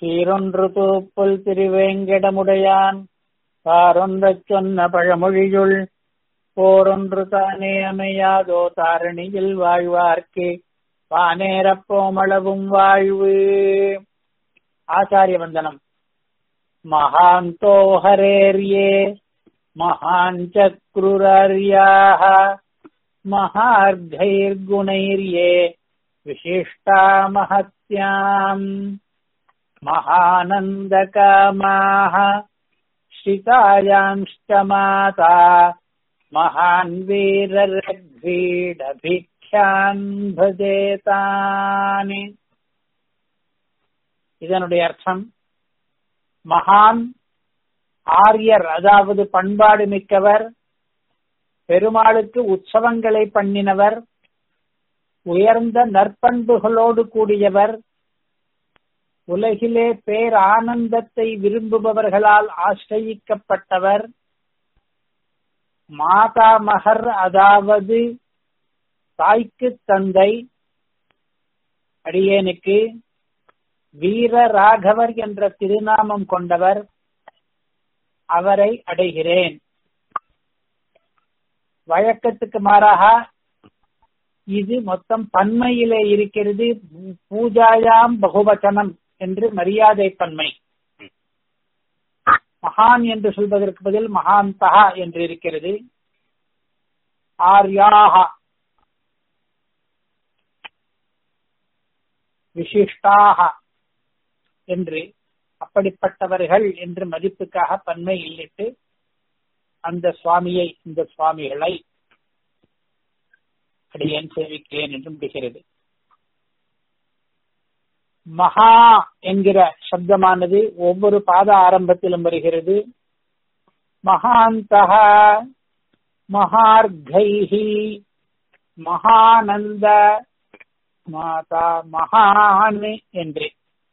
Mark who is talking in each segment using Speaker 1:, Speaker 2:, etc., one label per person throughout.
Speaker 1: சீரொன்று தூப்புல் திருவேங்கடமுடையான் தாரொன்றச் சொன்ன பழமொழியுள் போரொன்று தானே அமையாதோ தாரணியில் வாழ்வார்க்கு வானேரப்போமளவும் வாழ்வு ஆச்சாரிய வந்தனம் மகாந்தோ ஹரேர்யே மகான் சக்ருரர்யாः महार्घैर्गुणैर्ये विशिष्टा महत्याम् महानन्दकामाः श्रितायांश्च माता महान् வீரரக்வீடபிக்ஷான் பஜேதானி இதனுடைய அர்த்தம் மகான் ஆரியர் அதாவது பண்பாடு மிக்கவர் பெருமாளுக்கு உற்சவங்களை பண்ணினவர் உயர்ந்த நற்பண்புகளோடு கூடியவர் உலகிலே பேர் ஆனந்தத்தை விரும்புபவர்களால் ஆசிரயிக்கப்பட்டவர் மாதாமகர் அதாவது தாய்க்கு தந்தை அடியேனுக்கு வீர ராகவர் என்ற திருநாமம் கொண்டவர் அவரை அடைகிறேன் வழக்கத்துக்கு மாறாக இது மொத்தம் பன்மையிலே இருக்கிறது பூஜாயாம் பகுவச்சனம் என்று மரியாதை பன்மை மகான் என்று சொல்வதற்கு பதில் மகாந்தகா என்று இருக்கிறது ஆர்யாக விசிஷ்டாக என்று அப்படிப்பட்டவர்கள் என்று மதிப்புக்காக பன்மை இல்லிட்டு அந்த சுவாமியை இந்த சுவாமிகளை அடியேன் சேவிக்கிறேன் என்று முடிகிறது மகா என்கிற சப்தமானது ஒவ்வொரு பாத ஆரம்பத்திலும் வருகிறது மகாந்தக மகார்கைஹி மகானந்த மாதா மகான் என்று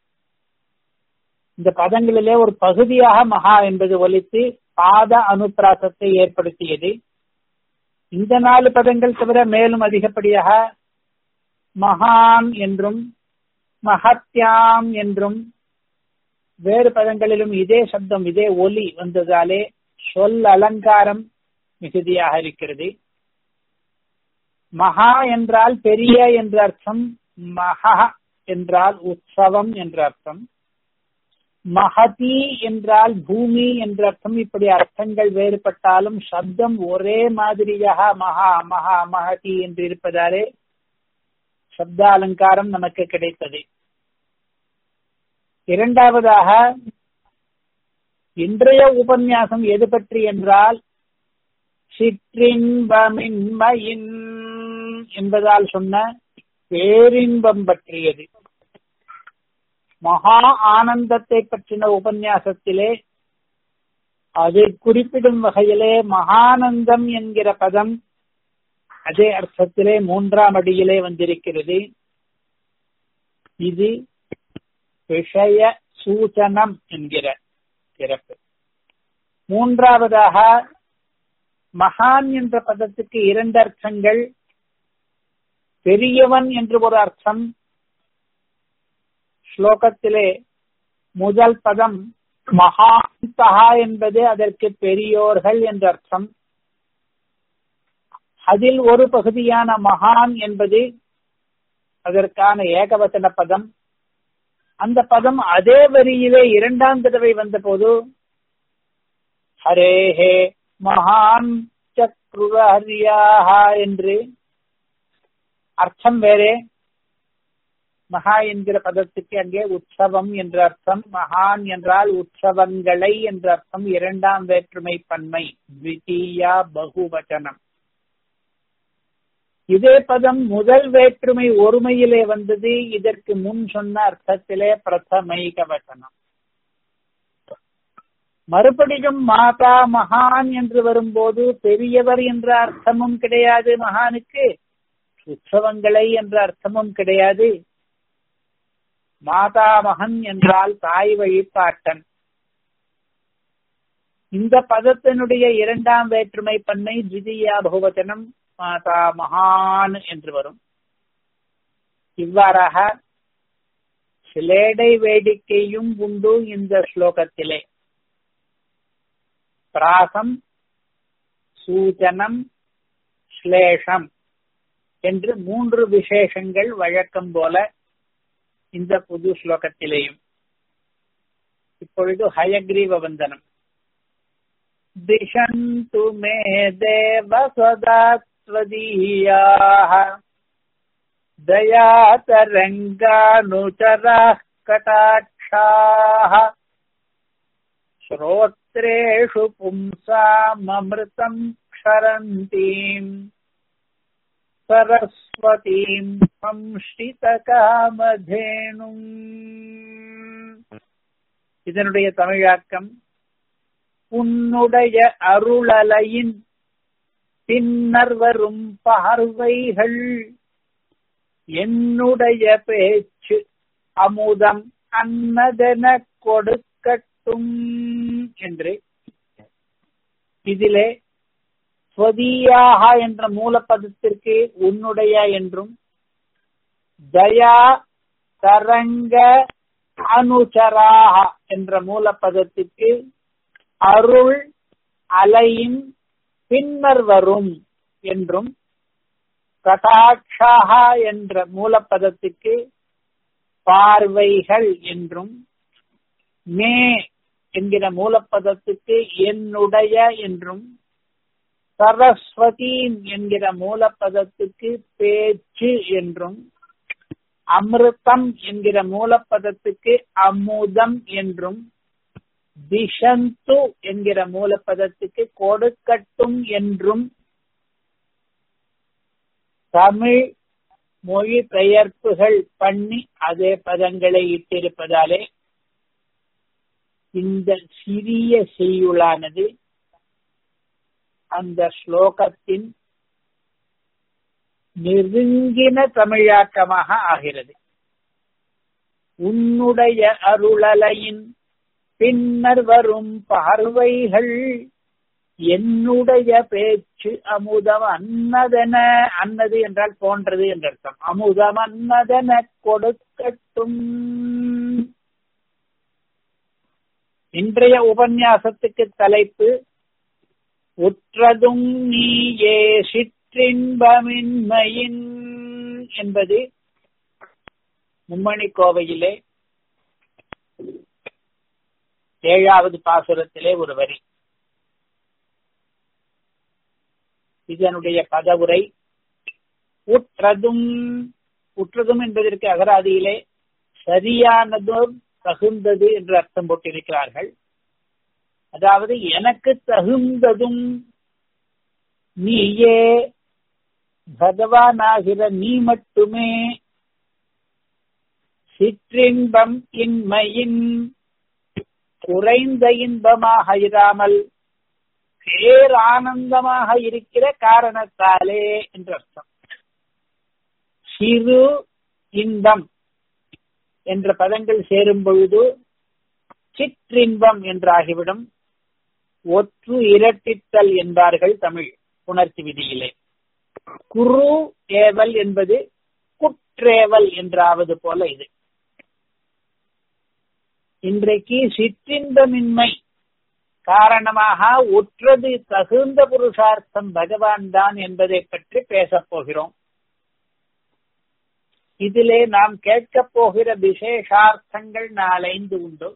Speaker 1: இந்த பதங்களிலே ஒரு பகுதியாக மகா என்பது ஒலித்து பாத அனுப்பிராசத்தை ஏற்படுத்தியது இந்த நாலு பதங்கள் தவிர மேலும் அதிகப்படியாக மகான் என்றும் மகத்யாம் என்றும் வேறு பதங்களிலும் இதே சப்தம் இதே ஒலி வந்ததாலே சொல் அலங்காரம் மிகுதியாக இருக்கிறது மகா என்றால் பெரிய என்ற அர்த்தம் மகா என்றால் உற்சவம் என்ற அர்த்தம் மகதி என்றால் பூமி என்ற அர்த்தம் இப்படி அர்த்தங்கள் வேறுபட்டாலும் சப்தம் ஒரே மாதிரியாக மகா மகா மகதி என்று இருப்பதாலே சப்த அலங்காரம் நமக்கு கிடைத்தது இரண்டாவதாக இன்றைய உபன்யாசம் எது பற்றி என்றால் சிற்றின்பமின்மையின் என்பதால் சொன்ன பேரின்பம் பற்றியது மகா ஆனந்தத்தை பற்றின உபன்யாசத்திலே அதை குறிப்பிடும் வகையிலே மகானந்தம் என்கிற பதம் அதே அர்த்தத்திலே மூன்றாம் அடியிலே வந்திருக்கிறது இது விஷய சூச்சனம் என்கிற சிறப்பு மூன்றாவதாக மகான் என்ற பதத்துக்கு இரண்டு அர்த்தங்கள் பெரியவன் என்று ஒரு அர்த்தம் ஸ்லோகத்திலே முதல் பதம் மகாந்தகா என்பது அதற்கு பெரியோர்கள் என்ற அர்த்தம் அதில் ஒரு பகுதியான மகான் என்பது அதற்கான ஏகவசன பதம் அந்த பதம் அதே வரியிலே இரண்டாம் தடவை வந்த போது ஹரேஹே மகான் சக்ருஹரியாஹா என்று அர்த்தம் வேறே மகா என்கிற பதத்துக்கு அங்கே உற்சவம் என்ற அர்த்தம் மகான் என்றால் உற்சவங்களை என்ற அர்த்தம் இரண்டாம் வேற்றுமை பன்மை த்விதீயா பகுவச்சனம் இதே பதம் முதல் வேற்றுமை ஒருமையிலே வந்தது இதற்கு முன் சொன்ன அர்த்தத்திலே பிரதமைக வச்சனம் மறுபடியும் மாதா மகான் என்று வரும்போது பெரியவர் என்ற அர்த்தமும் கிடையாது மகானுக்கு உற்சவங்களை என்ற அர்த்தமும் கிடையாது மாதா மகன் என்றால் தாய் வழிபாட்டன் இந்த பதத்தினுடைய இரண்டாம் வேற்றுமை பண்ணை திதியா பகுவச்சனம் மாதா மகான் என்று வரும் இவ்வாறாக சிலேடை வேடிக்கையும் உண்டு இந்த ஸ்லோகத்திலே பிராசம் சூச்சனம் ஸ்லேஷம் என்று மூன்று விசேஷங்கள் வழக்கம் போல இந்த புது ஸ்லோகத்திலேயும் இப்பொழுது ஹயக்ரீவ வந்தனம் திஷந்து மே தேவ சதாத்வதீயாः दयातरङ्गानुचराः कटाक्षाः श्रोत्रेषु पुंसाममृतम् क्षरन्तीम् सरस्वतीम् संश्रितकामधेनुम् இதனுடைய தமிழாக்கம் உன்னுடைய அருளலையின் பின்னர் வரும் பார்வைகள் என்னுடைய பேச்சு அமுதம் அன்னதென கொடுக்கட்டும் என்று இதிலே ஸ்வதீயாக என்ற மூலப்பதத்திற்கு உன்னுடைய என்றும் தயா தரங்க அனுச்சராக என்ற மூலப்பதத்திற்கு அருள் அலையின் பின்னர் வரும் என்றும் கடாட்சாக என்ற மூலப்பதத்துக்கு பார்வைகள் என்றும் மே என்கிற மூலப்பதத்துக்கு என்னுடைய என்றும் சரஸ்வதி என்கிற மூலப்பதத்துக்கு பேச்சு என்றும் அமிர்தம் என்கிற மூலப்பதத்துக்கு அமுதம் என்றும் திஷந்து என்கிற மூலப்பதத்துக்கு கொடுக்கட்டும் என்றும் தமிழ் மொழி பெயர்ப்புகள் பண்ணி அதே பதங்களை இட்டிருப்பதாலே இந்த சிறிய செய்யுளானது அந்த ஸ்லோகத்தின் நெருங்கின தமிழாக்கமாக ஆகிறது உன்னுடைய அருளலையின் பின்னர் வரும் பார்வைகள் என்னுடைய பேச்சு அமுதம் அன்னதென அன்னது என்றால் போன்றது என்ற அர்த்தம் அமுதம் அன்னதென கொடுக்கட்டும் இன்றைய உபன்யாசத்துக்கு தலைப்பு உற்றதும் நீயே சிற்றின்பமின்மையின் என்பது மும்மணி கோவையிலே ஏழாவது பாசுரத்திலே ஒரு வரி இதனுடைய பதவுரை உற்றதும் உற்றதும் என்பதற்கு அகராதியிலே சரியானதும் தகுந்தது என்று அர்த்தம் போட்டிருக்கிறார்கள் அதாவது எனக்கு தகுந்ததும் நீயே பகவானாகிற நீ மட்டுமே சிற்றின்பம் இன்மையின் குறைந்த இன்பமாக இராமல் பேரானந்தமாக இருக்கிற காரணத்தாலே என்று அர்த்தம் சிறு இன்பம் என்ற பதங்கள் சேரும் பொழுது சிற்றின்பம் என்றாகிவிடும் ஒற்று இரட்டித்தல் என்பார்கள் தமிழ் உணர்ச்சி விதியிலே குரு ஏவல் என்பது குற்றேவல் என்றாவது போல இது இன்றைக்கு சிற்றின்பமின்மை காரணமாக உற்றது தகுந்த புருஷார்த்தம் பகவான் தான் என்பதை பற்றி பேசப் போகிறோம் இதிலே நாம் கேட்கப் போகிற விசேஷார்த்தங்கள் நாலைந்து உண்டு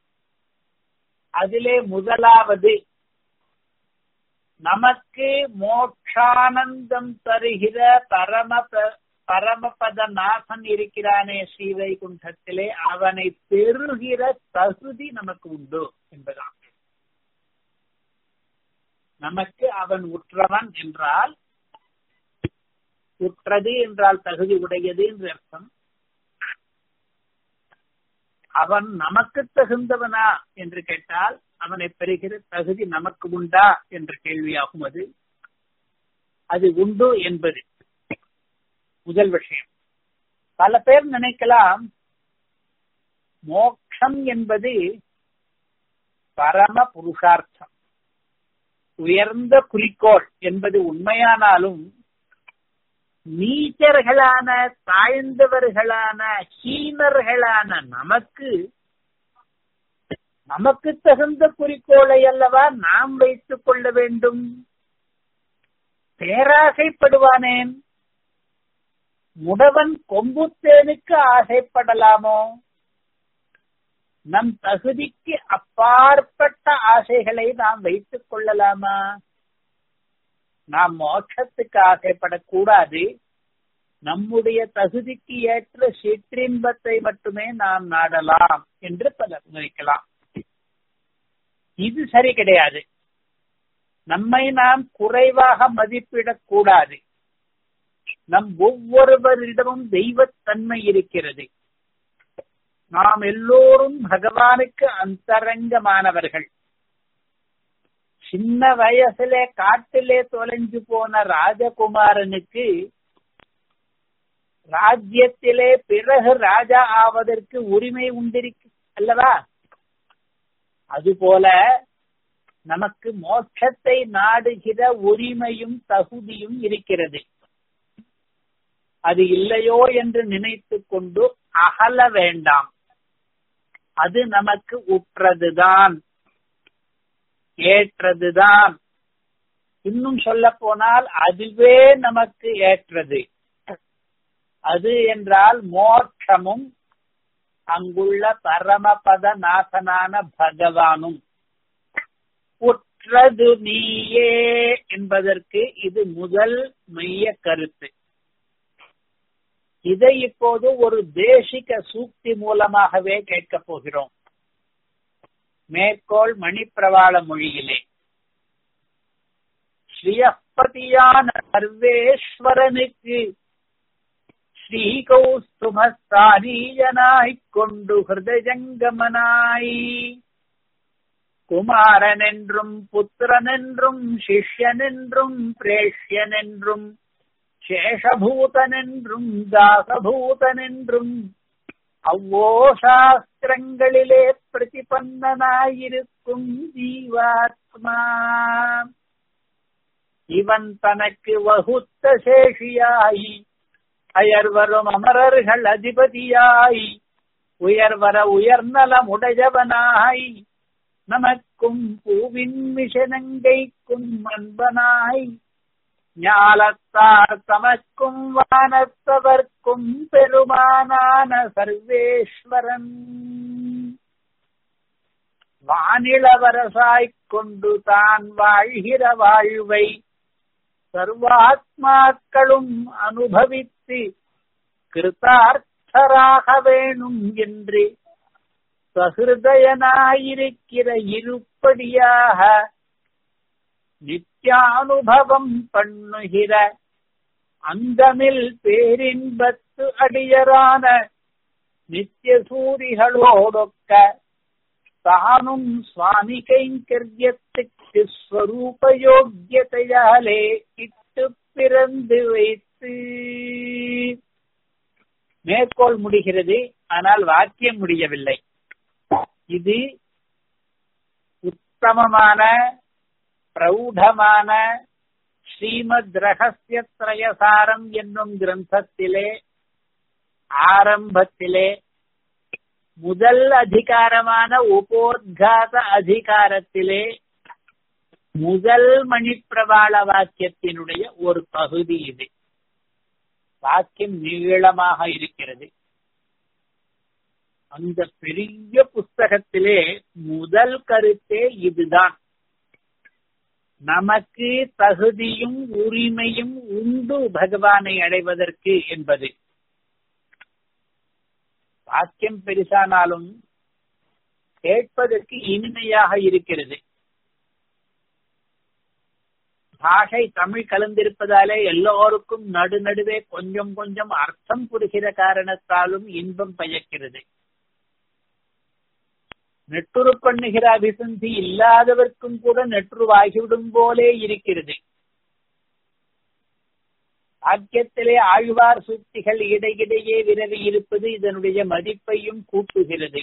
Speaker 1: அதிலே முதலாவது நமக்கு மோட்சானந்தம் தருகிற பரம பரமபத நாசன் இருக்கிறானே ஸ்ரீவைகுண்டத்திலே அவனை பெறுகிற தகுதி நமக்கு உண்டு என்பதான் நமக்கு அவன் உற்றவன் என்றால் உற்றது என்றால் தகுதி உடையது என்று அர்த்தம் அவன் நமக்கு தகுந்தவனா என்று கேட்டால் அவனை பெறுகிற தகுதி நமக்கு உண்டா என்ற கேள்வியாகும் அது அது உண்டு என்பது முதல் விஷயம் பல பேர் நினைக்கலாம் மோக்ஷம் என்பது பரம புருஷார்த்தம் உயர்ந்த குறிக்கோள் என்பது உண்மையானாலும் நீச்சர்களான தாழ்ந்தவர்களான ஹீனர்களான நமக்கு நமக்கு தகுந்த குறிக்கோளை அல்லவா நாம் வைத்துக் கொள்ள வேண்டும் பேராசைப்படுவானேன் முடவன் கொம்புத்தேனுக்கு ஆசைப்படலாமோ நம் தகுதிக்கு அப்பாற்பட்ட ஆசைகளை நாம் வைத்துக் கொள்ளலாமா நாம் மோட்சத்துக்கு ஆசைப்படக்கூடாது நம்முடைய தகுதிக்கு ஏற்ற சிற்றின்பத்தை மட்டுமே நாம் நாடலாம் என்று பலர் நினைக்கலாம் இது சரி கிடையாது நம்மை நாம் குறைவாக மதிப்பிடக் கூடாது நம் ஒவ்வொருவரிடமும் தெய்வத்தன்மை இருக்கிறது நாம் எல்லோரும் பகவானுக்கு அந்தரங்கமானவர்கள் சின்ன வயசுல காட்டிலே தொலைஞ்சு போன ராஜகுமாரனுக்கு ராஜ்யத்திலே பிறகு ராஜா ஆவதற்கு உரிமை உண்டிருக்கு அல்லவா அதுபோல நமக்கு மோட்சத்தை நாடுகிற உரிமையும் தகுதியும் இருக்கிறது அது இல்லையோ என்று நினைத்து கொண்டு அகல வேண்டாம் அது நமக்கு உற்றதுதான் ஏற்றதுதான் இன்னும் சொல்ல போனால் அதுவே நமக்கு ஏற்றது அது என்றால் மோட்சமும் அங்குள்ள பரமபத நாசனான பகவானும் உற்றது நீயே என்பதற்கு இது முதல் மைய கருத்து இதை இப்போது ஒரு தேசிக சூக்தி மூலமாகவே கேட்கப் போகிறோம் மேற்கோள் மணிப்பிரவாள மொழியிலே ஸ்ரீயப்பதியான சர்வேஸ்வரனுக்கு ஸ்ரீகௌஸ்துமஸ்தானீயனாய்க் கொண்டு ஹிருதயங்கமனாய் குமாரன் என்றும் புத்திரன் என்றும் சிஷ்யன் என்றும் பிரேஷ்யன் என்றும் சேஷபூதன் என்றும் தாசபூதன் என்றும் அவ்வோ சாஸ்திரங்களிலே பிரதிபந்தனாயிருக்கும் ஜீவாத்மா இவன் தனக்கு வகுத்த சேஷியாய் அயர்வரும் அமரர்கள் அதிபதியாய் உயர்வர உயர்நலமுடையவனாய் நமக்கும் பூவின் மிஷனங்கைக்கும் அன்பனாய் ஞாலத்தார் தமக்கும் வானத்தவர்க்கும் பெருமானான சர்வேஸ்வரன் வானிளவரசாய்க் கொண்டு தான் வாழ்கிற வாழ்வை சர்வாத்மாக்களும் அனுபவித்து கிருத்தார்த்தராக வேணும் என்று சகிருதயனாயிருக்கிற இருப்படியாக நித்யானுபவம் பண்ணுகிற அந்தமில் பேரின்பத்து அடியரான நித்திய சூரிகளோடொக்க தானும் சுவாமி கைங்கரியத்துக்கு ஸ்வரூப யோக்கியதையாலே இட்டு பிறந்து வைத்து மேற்கோள் முடிகிறது ஆனால் வாக்கியம் முடியவில்லை இது உத்தமமான பிரௌடமான ஸ்ரீமத் ரகசிய திரயசாரம் என்னும் கிரந்தத்திலே ஆரம்பத்திலே முதல் அதிகாரமான உபோத்காத அதிகாரத்திலே முதல் மணிப்பிரவாள வாக்கியத்தினுடைய ஒரு பகுதி இது வாக்கியம் நீளமாக இருக்கிறது அந்த பெரிய புஸ்தகத்திலே முதல் கருத்தே இதுதான் நமக்கு தகுதியும் உரிமையும் உண்டு பகவானை அடைவதற்கு என்பது வாக்கியம் பெருசானாலும் கேட்பதற்கு இனிமையாக இருக்கிறது பாஷை தமிழ் கலந்திருப்பதாலே எல்லோருக்கும் நடுநடுவே கொஞ்சம் கொஞ்சம் அர்த்தம் புரிகிற காரணத்தாலும் இன்பம் பயக்கிறது நெட்டுரு பண்ணுகிற அபிசந்தி இல்லாதவர்க்கும் கூட நெற்றுவாகிவிடும் போலே இருக்கிறது வாக்கியத்திலே ஆழ்வார் சூக்திகள் இடையிடையே விரவி இருப்பது இதனுடைய மதிப்பையும் கூட்டுகிறது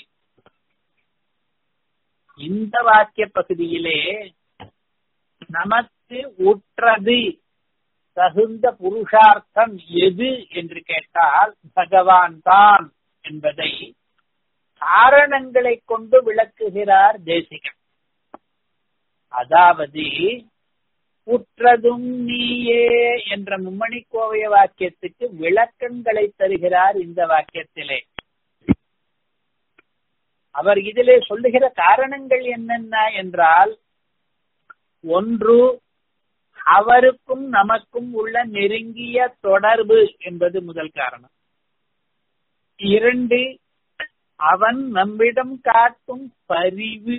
Speaker 1: இந்த வாக்கிய பகுதியிலே நமக்கு உற்றது தகுந்த புருஷார்த்தம் எது என்று கேட்டால் பகவான் தான் என்பதை காரணங்களை கொண்டு விளக்குகிறார் தேசிகன் அதாவது உற்றதும் நீயே என்ற மும்மணி கோவைய வாக்கியத்துக்கு விளக்கங்களை தருகிறார் இந்த வாக்கியத்திலே அவர் இதிலே சொல்லுகிற காரணங்கள் என்னென்ன என்றால் ஒன்று அவருக்கும் நமக்கும் உள்ள நெருங்கிய தொடர்பு என்பது முதல் காரணம் இரண்டு அவன் நம்மிடம் காட்டும் பரிவு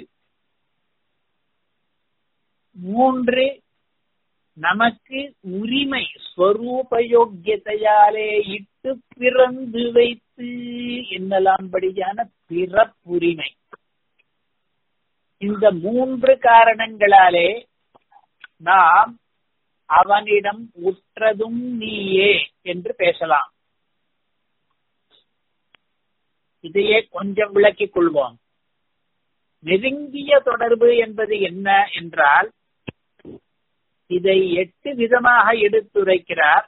Speaker 1: மூன்று நமக்கு உரிமை ஸ்வரூபயோக்கியத்தையாலே இட்டு பிறந்து வைத்து என்னலாம்படியான பிறப்புரிமை இந்த மூன்று காரணங்களாலே நாம் அவனிடம் உற்றதும் நீயே என்று பேசலாம் இதையே கொஞ்சம் விளக்கிக் கொள்வோம் நெருங்கிய தொடர்பு என்பது என்ன என்றால் இதை எட்டு விதமாக எடுத்துரைக்கிறார்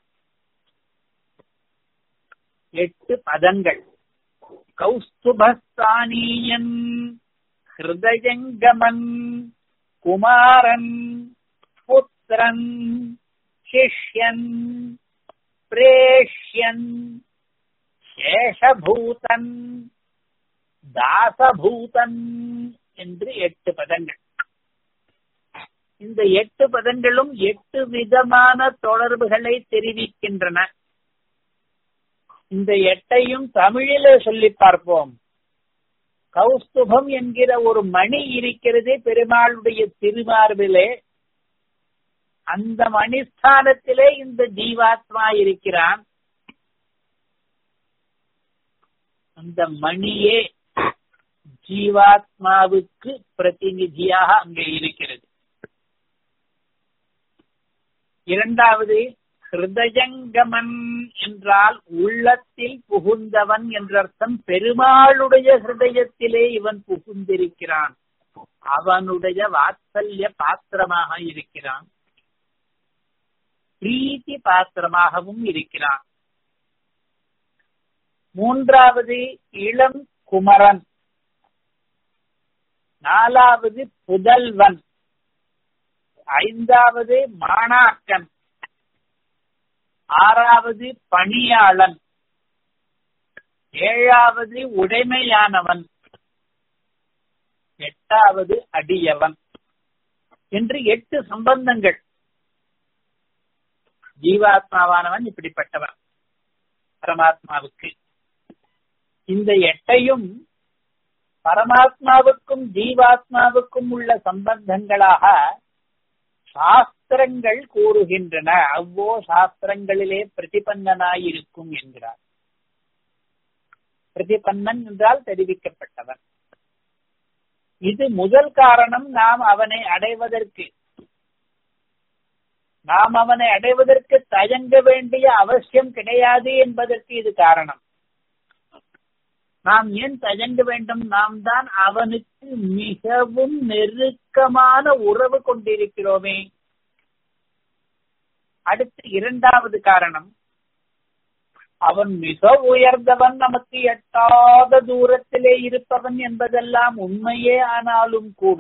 Speaker 1: எட்டு பதங்கள் கௌஸ்துபஸ்தானியன் ஹிருதயங்கமன் குமாரன் புத்திரன் சிஷ்யன் பிரேஷ்யன் சேஷபூதன் தாசபூதன் என்று எட்டு பதங்கள் இந்த எட்டு பதங்களும் எட்டு விதமான தொடர்புகளை தெரிவிக்கின்றன இந்த எட்டையும் தமிழிலே சொல்லி பார்ப்போம் கௌஸ்துபம் என்கிற ஒரு மணி இருக்கிறது பெருமாளுடைய திருமார்பிலே அந்த மணிஸ்தானத்திலே இந்த ஜீவாத்மா இருக்கிறான் அந்த மணியே ஜீவாத்மாவுக்கு பிரதிநிதியாக அங்கே இருக்கிறது இரண்டாவது ஹிருதயங்கமன் என்றால் உள்ளத்தில் புகுந்தவன் என்றர்த்தம் பெருமாளுடைய ஹிருதயத்திலே இவன் புகுந்திருக்கிறான் அவனுடைய வாத்சல்ய பாத்திரமாக இருக்கிறான் பிரீத்தி பாத்திரமாகவும் இருக்கிறான் மூன்றாவது இளம் குமரன் நாலாவது புதல்வன் ஐந்தாவது மாணாக்கன் ஆறாவது பணியாளன் ஏழாவது உடைமையானவன் எட்டாவது அடியவன் என்று எட்டு சம்பந்தங்கள் ஜீவாத்மாவானவன் இப்படிப்பட்டவன் பரமாத்மாவுக்கு இந்த எட்டையும் பரமாத்மாவுக்கும் ஜீவாத்மாவுக்கும் உள்ள சம்பந்தங்களாக சாஸ்திரங்கள் கூறுகின்றன அவ்வோ சாஸ்திரங்களிலே பிரதிபன்னனாயிருக்கும் என்கிறார் பிரதிபன்னன் என்றால் தெரிவிக்கப்பட்டவன் இது முதல் காரணம் நாம் அவனை அடைவதற்கு நாம் அவனை அடைவதற்கு தயங்க வேண்டிய அவசியம் கிடையாது என்பதற்கு இது காரணம் நாம் ஏன் தயங்க வேண்டும் நாம் தான் அவனுக்கு மிகவும் நெருக்கமான உறவு கொண்டிருக்கிறோமே அடுத்து இரண்டாவது காரணம் அவன் மிக உயர்ந்தவன் நமக்கு எட்டாத தூரத்திலே இருப்பவன் என்பதெல்லாம் உண்மையே ஆனாலும் கூட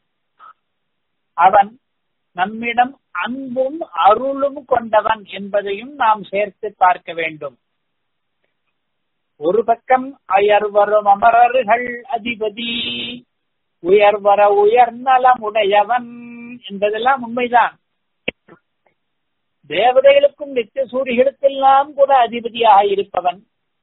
Speaker 1: அவன் நம்மிடம் அன்பும் அருளும் கொண்டவன் என்பதையும் நாம் சேர்த்து பார்க்க வேண்டும் ஒரு பக்கம் அயர்வரும் அமரர்கள் அதிபதி உயர்வர உயர்நலமுடையவன் என்பதெல்லாம் உண்மைதான் தேவதைகளுக்கும் நித்திய சூரிகளுக்கெல்லாம் கூட அதிபதியாக இருப்பவன்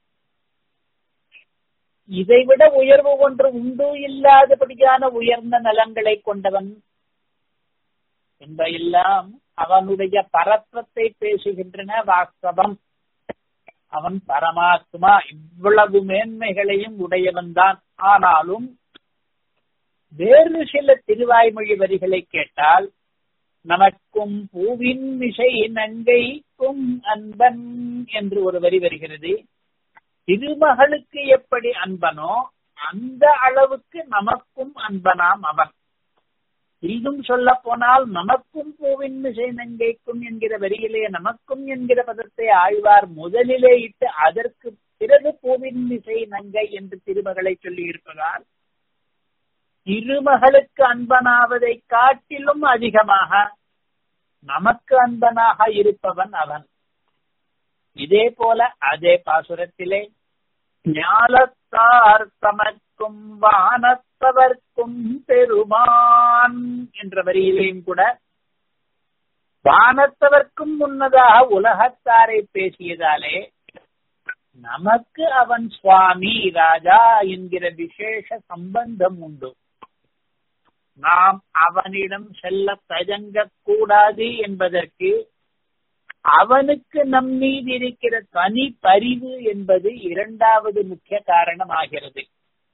Speaker 1: இதைவிட உயர்வு ஒன்று உண்டு இல்லாதபடியான உயர்ந்த நலங்களை கொண்டவன் என்பெல்லாம் அவனுடைய பரத்வத்தை பேசுகின்றன வாஸ்தவம் அவன் பரமாத்மா இவ்வளவு மேன்மைகளையும் உடையவன் தான் ஆனாலும் வேறு சில திருவாய்மொழி வரிகளை கேட்டால் நமக்கும் பூவின் மிசை நங்கைக்கும் அன்பன் என்று ஒரு வரி வருகிறது திருமகளுக்கு எப்படி அன்பனோ அந்த அளவுக்கு நமக்கும் அன்பனாம் அவன் இன்னும் சொல்ல போனால் நமக்கும் பூவின் மிசை நங்கைக்கும் என்கிற வரியிலே நமக்கும் என்கிற பதத்தை ஆழ்வார் முதலிலே இட்டு அதற்கு பிறகு பூவின் மிசை நங்கை என்று திருமகளை சொல்லி இருப்பதால் திருமகளுக்கு அன்பனாவதை காட்டிலும் அதிகமாக நமக்கு அன்பனாக இருப்பவன் அவன் இதே போல அதே பாசுரத்திலே ஞாலத்தார் தமக்கும் வானத்தவர்க்கும் பெருமான் என்ற வரியிலேயும் கூட வானத்தவர்க்கும் முன்னதாக உலகத்தாரை பேசியதாலே நமக்கு அவன் சுவாமி ராஜா என்கிற விசேஷ சம்பந்தம் உண்டு நாம் அவனிடம் செல்ல தயங்க கூடாது என்பதற்கு அவனுக்கு நம் மீது இருக்கிற தனி பரிவு என்பது இரண்டாவது முக்கிய காரணம் ஆகிறது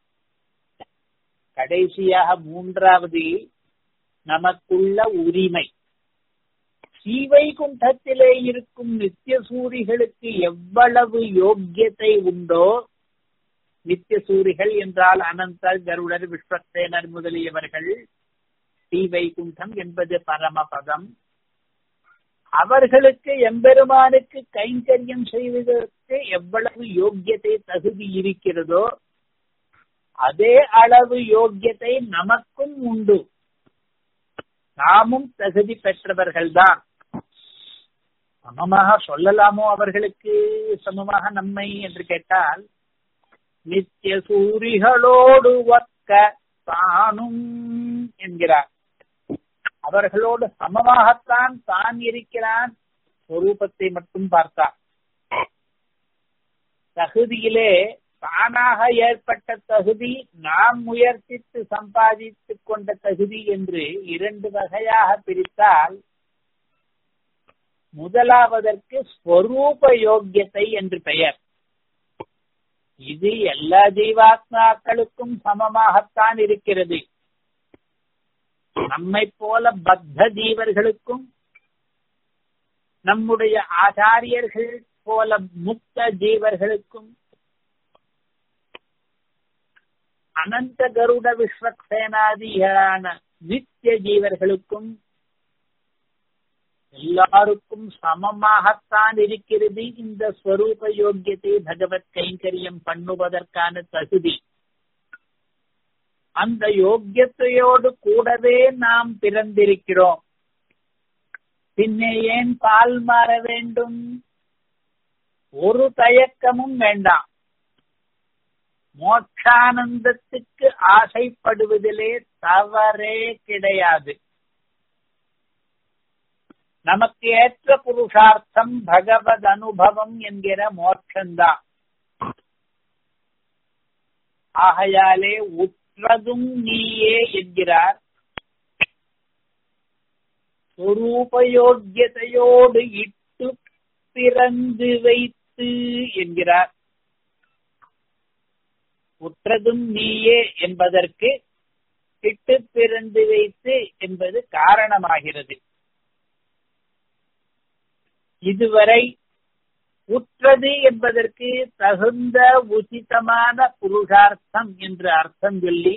Speaker 1: கடைசியாக மூன்றாவது நமக்குள்ள உரிமை ஸ்ரீவைகுண்டத்திலே இருக்கும் நித்திய சூரிகளுக்கு எவ்வளவு யோக்கியத்தை உண்டோ நித்திய சூரிகள் என்றால் அனந்தர் கருடர் விஸ்வசேனர் முதலியவர்கள் ஸ்ரீவைகுண்டம் என்பது பரமபதம் அவர்களுக்கு எம்பெருமானுக்கு கைங்கரியம் செய்வதற்கு எவ்வளவு யோக்கியத்தை தகுதி இருக்கிறதோ அதே அளவு யோக்கியத்தை நமக்கும் உண்டு நாமும் தகுதி பெற்றவர்கள்தான் சமமாக சொல்லலாமோ அவர்களுக்கு சமமாக நம்மை என்று கேட்டால் நித்திய சூரிகளோடு ஒக்க தானும் என்கிறார் அவர்களோடு சமமாகத்தான் தான் இருக்கிறான் சொரூபத்தை மட்டும் பார்த்தார் தகுதியிலே தானாக ஏற்பட்ட தகுதி நாம் முயற்சித்து சம்பாதித்துக் கொண்ட தகுதி என்று இரண்டு வகையாக பிரித்தால் முதலாவதற்கு ஸ்வரூப யோக்கியத்தை என்று பெயர் இது எல்லா ஜீவாத்மாக்களுக்கும் சமமாகத்தான் இருக்கிறது நம்மை போல பத்த ஜீவர்களுக்கும் நம்முடைய ஆச்சாரியர்கள் போல முக்த ஜீவர்களுக்கும் அனந்த கருட விஸ்வக்சேனாதிகளான நித்திய ஜீவர்களுக்கும் எல்லாருக்கும் சமமாகத்தான் இருக்கிறது இந்த ஸ்வரூப யோக்கியத்தை பகவத் கைங்கரியம் பண்ணுவதற்கான தகுதி அந்த யோக்கியத்தையோடு கூடவே நாம் பிறந்திருக்கிறோம் பின்னே ஏன் பால் மாற வேண்டும் ஒரு தயக்கமும் வேண்டாம் மோட்சானந்தத்துக்கு ஆசைப்படுவதிலே தவறே கிடையாது நமக்கு ஏற்ற புருஷார்த்தம் பகவத் அனுபவம் என்கிற மோட்சந்தான் ஆகையாலே உற்றதும் நீயே என்கிறார் சொரூபயோக்கியதையோடு இட்டு பிறந்து வைத்து என்கிறார் உற்றதும் நீயே என்பதற்கு இட்டு பிறந்து வைத்து என்பது காரணமாகிறது இதுவரை உற்றது என்பதற்கு தகுந்த உச்சிதமான புருஷார்த்தம் என்று அர்த்தம் சொல்லி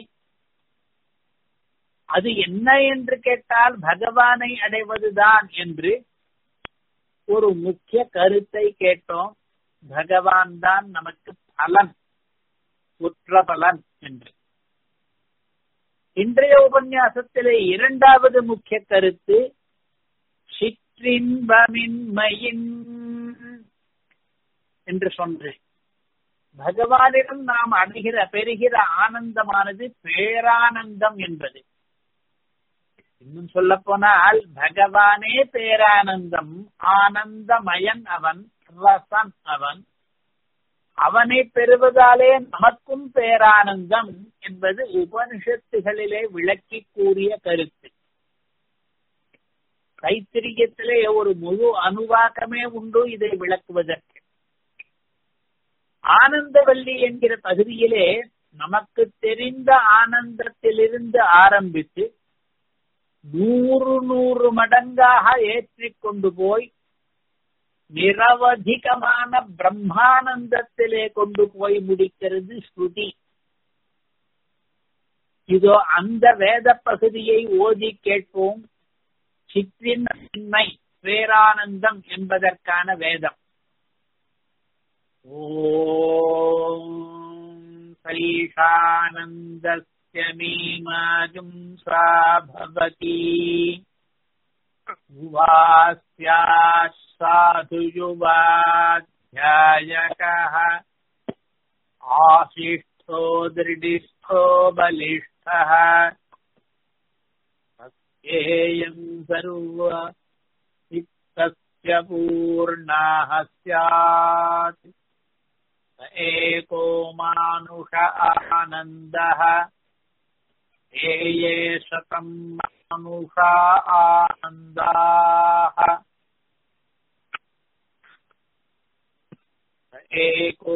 Speaker 1: அது என்ன என்று கேட்டால் பகவானை அடைவதுதான் என்று ஒரு முக்கிய கருத்தை கேட்டோம் பகவான் தான் நமக்கு பலன் உற்ற பலன் என்று இன்றைய உபன்யாசத்திலே இரண்டாவது முக்கிய கருத்து சிற்றின்பமின்மையின் என்று சொன்னேன் பகவானிடம் நாம் அடைகிற பெறுகிற ஆனந்தமானது பேரானந்தம் என்பது இன்னும் சொல்ல போனால் பகவானே பேரானந்தம் ஆனந்தமயன் அவன் ரசன் அவன் அவனை பெறுவதாலே நமக்கும் பேரானந்தம் என்பது உபனிஷத்துகளிலே விளக்கி கூறிய கருத்து தைத்திரியத்திலே ஒரு முழு அனுவாக்கமே உண்டு இதை விளக்குவதற்கு ஆனந்தவல்லி என்கிற பகுதியிலே நமக்கு தெரிந்த ஆனந்தத்திலிருந்து ஆரம்பித்து நூறு நூறு மடங்காக ஏற்றிக் கொண்டு போய் நிரவதிகமான பிரம்மானந்தத்திலே கொண்டு போய் முடிக்கிறது ஸ்ருதி இதோ அந்த வேத பகுதியை ஓதி கேட்போம் சிற்றின் பேரானந்தம் என்பதற்கான வேதம் ஓம் சைஷானந்தஸ்ய மீமாஜும் சா பவதி उवास्याः साधु युवाध्यायकः आशिष्ठो दृढिष्ठो बलिष्ठः सत्येयम् सर्व तस्य पूर्णाः स्यात् स एको मानुष आनन्दः ये ये शतम् मानुषा आनन्दाः एको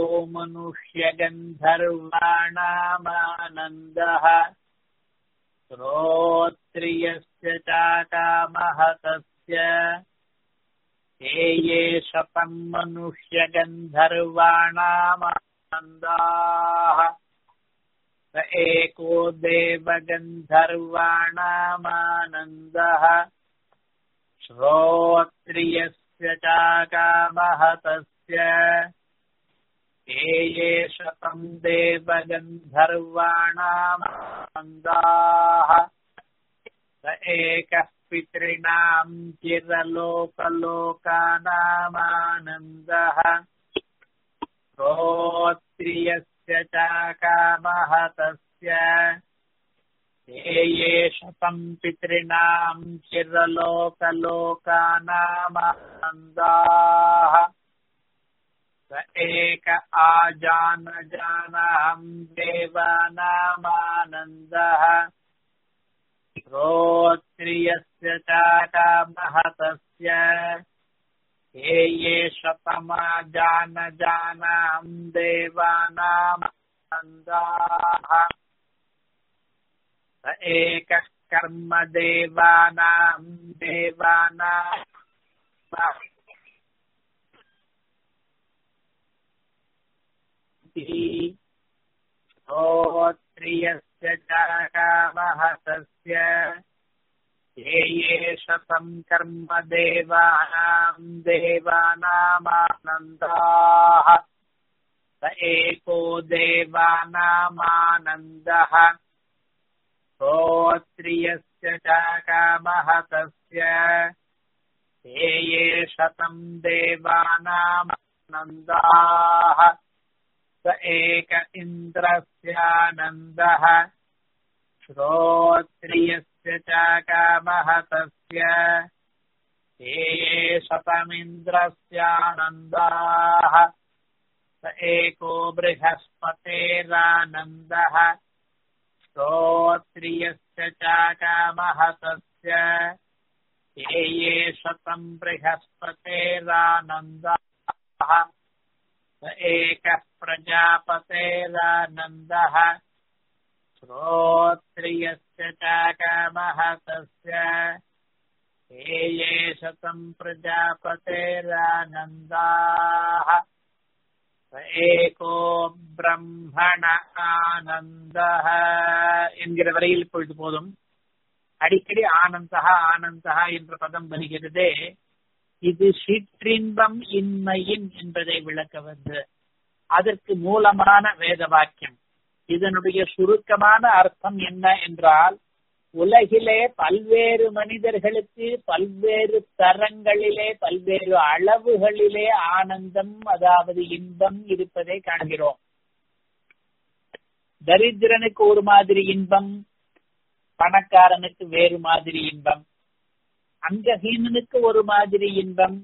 Speaker 1: मनुष्यगन्धर्वाणामानन्दः श्रोत्रियस्य चाकामः तस्य ये ये शतम् मनुष्यगन्धर्वाणामानन्दाः स एको देवगन्धर्वाणामानन्दः श्रोत्रियस्य चाकामः तस्य ये ये शतम् देवगन्धर्वाणामानन्दाः स एकः पितॄणाम् चिरलोकलोकानामानन्दः श्रोत्रियस्य चाकामः तस्य ये ये शतम् पितॄणाम् चिरलोकलोकानामानन्दाः स एक आजानजानाहम् देवानामानन्दः श्रोत्रियस्य चाकामः तस्य ये ये शतमाजानजानाम् देवानामानन्दाः स एकः कर्म देवानाम् देवानाम् श्रोत्रियस्य चाकामः तस्य ये ये शतम् कर्म देवानाम् देवानामानन्दाः स एको देवानामानन्दः श्रोत्रियस्य चाकामः तस्य ये ये शतम् देवानामानन्दाः स एक इन्द्रस्यानन्दः श्रोत्रियस्य चाकामः तस्य ये ये शतमिन्द्रस्यानन्दाः स एको बृहस्पतेरानन्दः श्रोत्रियस्य चाकामः तस्य ये ये शतम् बृहस्पतेरानन्दाः स एकः प्रजापतेरानन्दः श्रोत्रियस्य चाकामः तस्य ये ये शतम् प्रजापतेरानन्दाः स एको பிரம்மண ஆனந்தः என்கிற வரையில் இப்பொழுது போதும் அடிக்கடி ஆனந்தா ஆனந்தா என்ற பதம் வருகிறதே இது சிற்றின்பம் இன்மையின் என்பதை விளக்க வந்து அதற்கு மூலமான வேத வாக்கியம் இதனுடைய சுருக்கமான அர்த்தம் என்ன என்றால் உலகிலே பல்வேறு மனிதர்களுக்கு பல்வேறு தரங்களிலே பல்வேறு அளவுகளிலே ஆனந்தம் அதாவது இன்பம் இருப்பதை காண்கிறோம் தரித்திரனுக்கு ஒரு மாதிரி இன்பம் பணக்காரனுக்கு வேறு மாதிரி இன்பம் அங்கஹீனனுக்கு ஒரு மாதிரி இன்பம்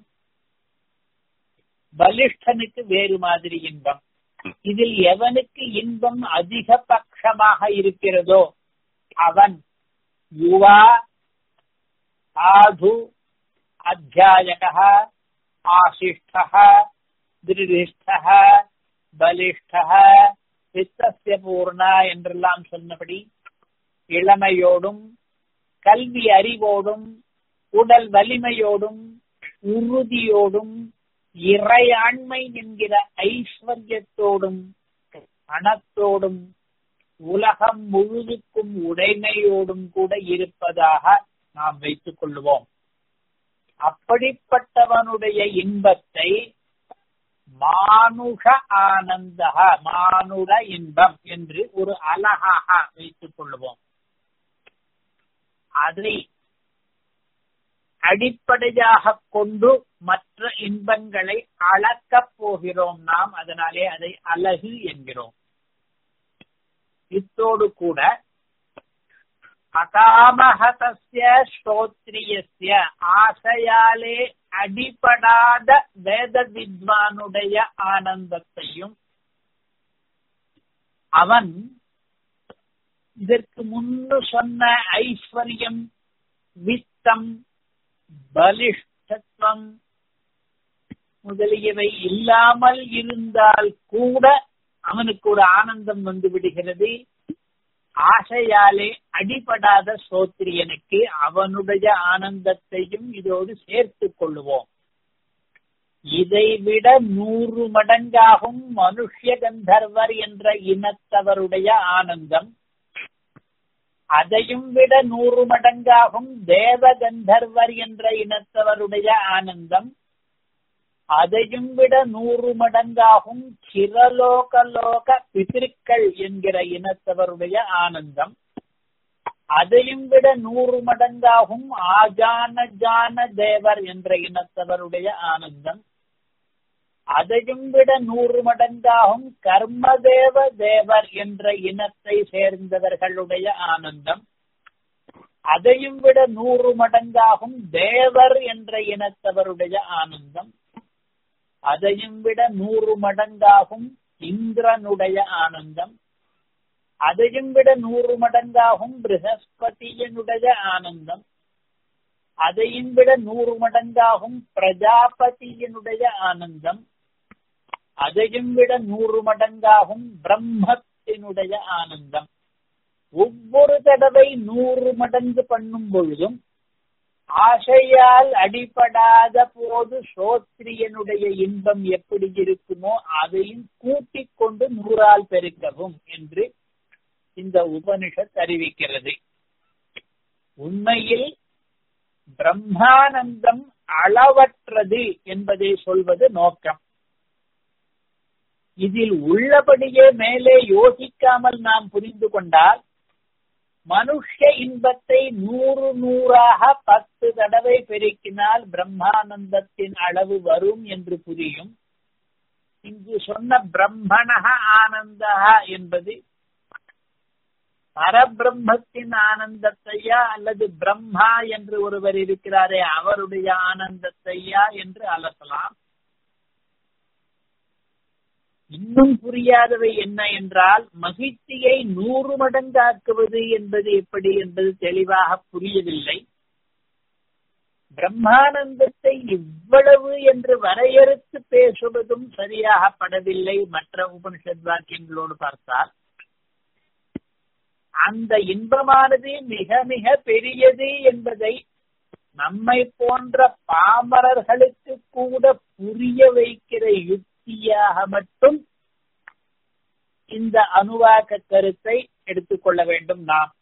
Speaker 1: பலிஷ்டனுக்கு வேறு மாதிரி இன்பம் இதில் எவனுக்கு இன்பம் அதிக பட்சமாக இருக்கிறதோ அவன் யுவா சாது அத்தியாயக ஆசிஷ்ட திருடிஷ்ட பலிஷ்ட சித்தசிய பூர்ணா என்றெல்லாம் சொன்னபடி இளமையோடும் கல்வி அறிவோடும் உடல் வலிமையோடும் உறுதியோடும் இறையாண்மை என்கிற ஐஸ்வர்யத்தோடும் பணத்தோடும் உலகம் முழுதுக்கும் உடைமையோடும் கூட இருப்பதாக நாம் வைத்துக் கொள்வோம் அப்படிப்பட்டவனுடைய இன்பத்தை மானுஷ ஆனந்த மானுட இன்பம் என்று ஒரு அழகாக வைத்துக் கொள்வோம் அதை அடிப்படையாக கொண்டு மற்ற இன்பங்களை அளக்கப் போகிறோம் நாம் அதனாலே அதை அழகு என்கிறோம் இத்தோடு கூட அகாமஹதஸ்ய ஸ்ரோத்ரியஸ்ய ஆசையாலே அடிபடாத வேத வித்வானுடைய ஆனந்தத்தையும் அவன் இதற்கு முன்னு சொன்ன ஐஸ்வர்யம் வித்தம் பலிஷ்டத்துவம் முதலியவை இல்லாமல் இருந்தால் கூட அவனுக்கு ஒரு ஆனந்தம் வந்து விடுகிறது ஆசையாலே அடிபடாத சோத்திரியனுக்கு அவனுடைய ஆனந்தத்தையும் இதோடு சேர்த்துக் கொள்ளுவோம் இதைவிட நூறு மடங்காகும் மனுஷ்ய கந்தர்வர் என்ற இனத்தவருடைய ஆனந்தம் அதையும் விட நூறு மடங்காகும் தேவ கந்தர்வர் என்ற இனத்தவருடைய ஆனந்தம் அதையும் விட நூறு மடங்காகும் சிரலோகலோக பிதிருக்கள் என்கிற இனத்தவருடைய ஆனந்தம் அதையும் விட நூறு மடங்காகும் ஆஜான ஜான தேவர் என்ற இனத்தவருடைய ஆனந்தம் அதையும் விட நூறு மடங்காகும் கர்மதேவ தேவர் என்ற இனத்தை சேர்ந்தவர்களுடைய ஆனந்தம் அதையும் விட நூறு மடங்காகும் தேவர் என்ற இனத்தவருடைய ஆனந்தம் அதையும் விட நூறு மடங்காகும் இந்திரனுடைய ஆனந்தம் அதையும் விட நூறு மடங்காகும் பிரகஸ்பதியனுடைய ஆனந்தம் அதையும் விட நூறு மடங்காகும் பிரஜாபதியினுடைய ஆனந்தம் அதையும் விட நூறு மடங்காகும் பிரம்மத்தினுடைய ஆனந்தம் ஒவ்வொரு தடவை நூறு மடங்கு பண்ணும் பொழுதும் ஆசையால் அடிபடாத போது சோத்ரியனுடைய இன்பம் எப்படி இருக்குமோ அதையும் கூட்டிக் கொண்டு நூறால் பெருக்கவும் என்று இந்த உபனிஷத் அறிவிக்கிறது உண்மையில் பிரம்மானந்தம் அளவற்றது என்பதை சொல்வது நோக்கம் இதில் உள்ளபடியே மேலே யோசிக்காமல் நாம் புரிந்து கொண்டால் மனுஷ இன்பத்தை நூறு நூறாக பத்து தடவை பெருக்கினால் பிரம்மானந்தத்தின் அளவு வரும் என்று புரியும் இங்கு சொன்ன பிரம்மணக ஆனந்தா என்பது பரபிரம்மத்தின் ஆனந்தத்தையா அல்லது பிரம்மா என்று ஒருவர் இருக்கிறாரே அவருடைய ஆனந்தத்தையா என்று அலசலாம் இன்னும் புரியாதவை என்ன என்றால் மகிழ்ச்சியை நூறு மடங்காக்குவது என்பது எப்படி என்பது தெளிவாக புரியவில்லை பிரம்மானந்தத்தை இவ்வளவு என்று வரையறுத்து பேசுவதும் சரியாக படவில்லை மற்ற உபனிஷத் வாக்கியங்களோடு பார்த்தால் அந்த இன்பமானது மிக மிக பெரியது என்பதை நம்மை போன்ற பாமரர்களுக்கு கூட புரிய வைக்கிற யுக்தியாக மட்டும் இந்த அணுவாக்க கருத்தை எடுத்துக்கொள்ள வேண்டும் நாம்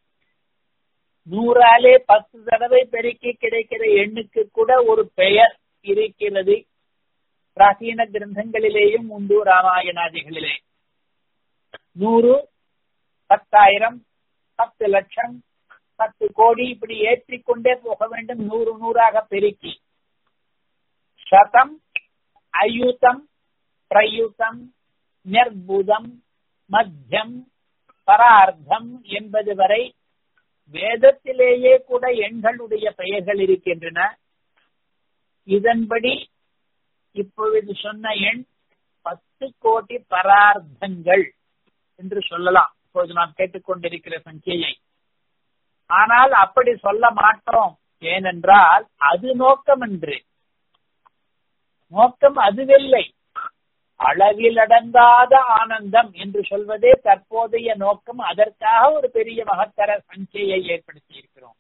Speaker 1: நூறாலே பத்து தடவை பெருக்கி கிடைக்கிற எண்ணுக்கு கூட ஒரு பெயர் இருக்கிறது பிராசீன கிரந்தங்களிலேயும் உண்டு ராமாயணாதிகளிலே நூறு பத்தாயிரம் பத்து லட்சம் பத்து கோடி இப்படி ஏற்றிக்கொண்டே போக வேண்டும் நூறு நூறாக பெருக்கி சதம் அயுதம் பிரயுதம் நிர்புதம் மத்தியம் பரார்த்தம் என்பது வரை வேதத்திலேயே கூட எண்களுடைய பெயர்கள் இருக்கின்றன இதன்படி இப்பொழுது சொன்ன எண் பத்து கோடி பரார்த்தங்கள் என்று சொல்லலாம் இப்போது நாம் கேட்டுக்கொண்டிருக்கிற சங்கையை ஆனால் அப்படி சொல்ல மாட்டோம் ஏனென்றால் அது நோக்கம் என்று நோக்கம் அதுவில்லை அளவிலடங்காத ஆனந்தம் என்று சொல்வதே தற்போதைய நோக்கம் அதற்காக ஒரு பெரிய மகத்தர சங்கையை ஏற்படுத்தி இருக்கிறோம்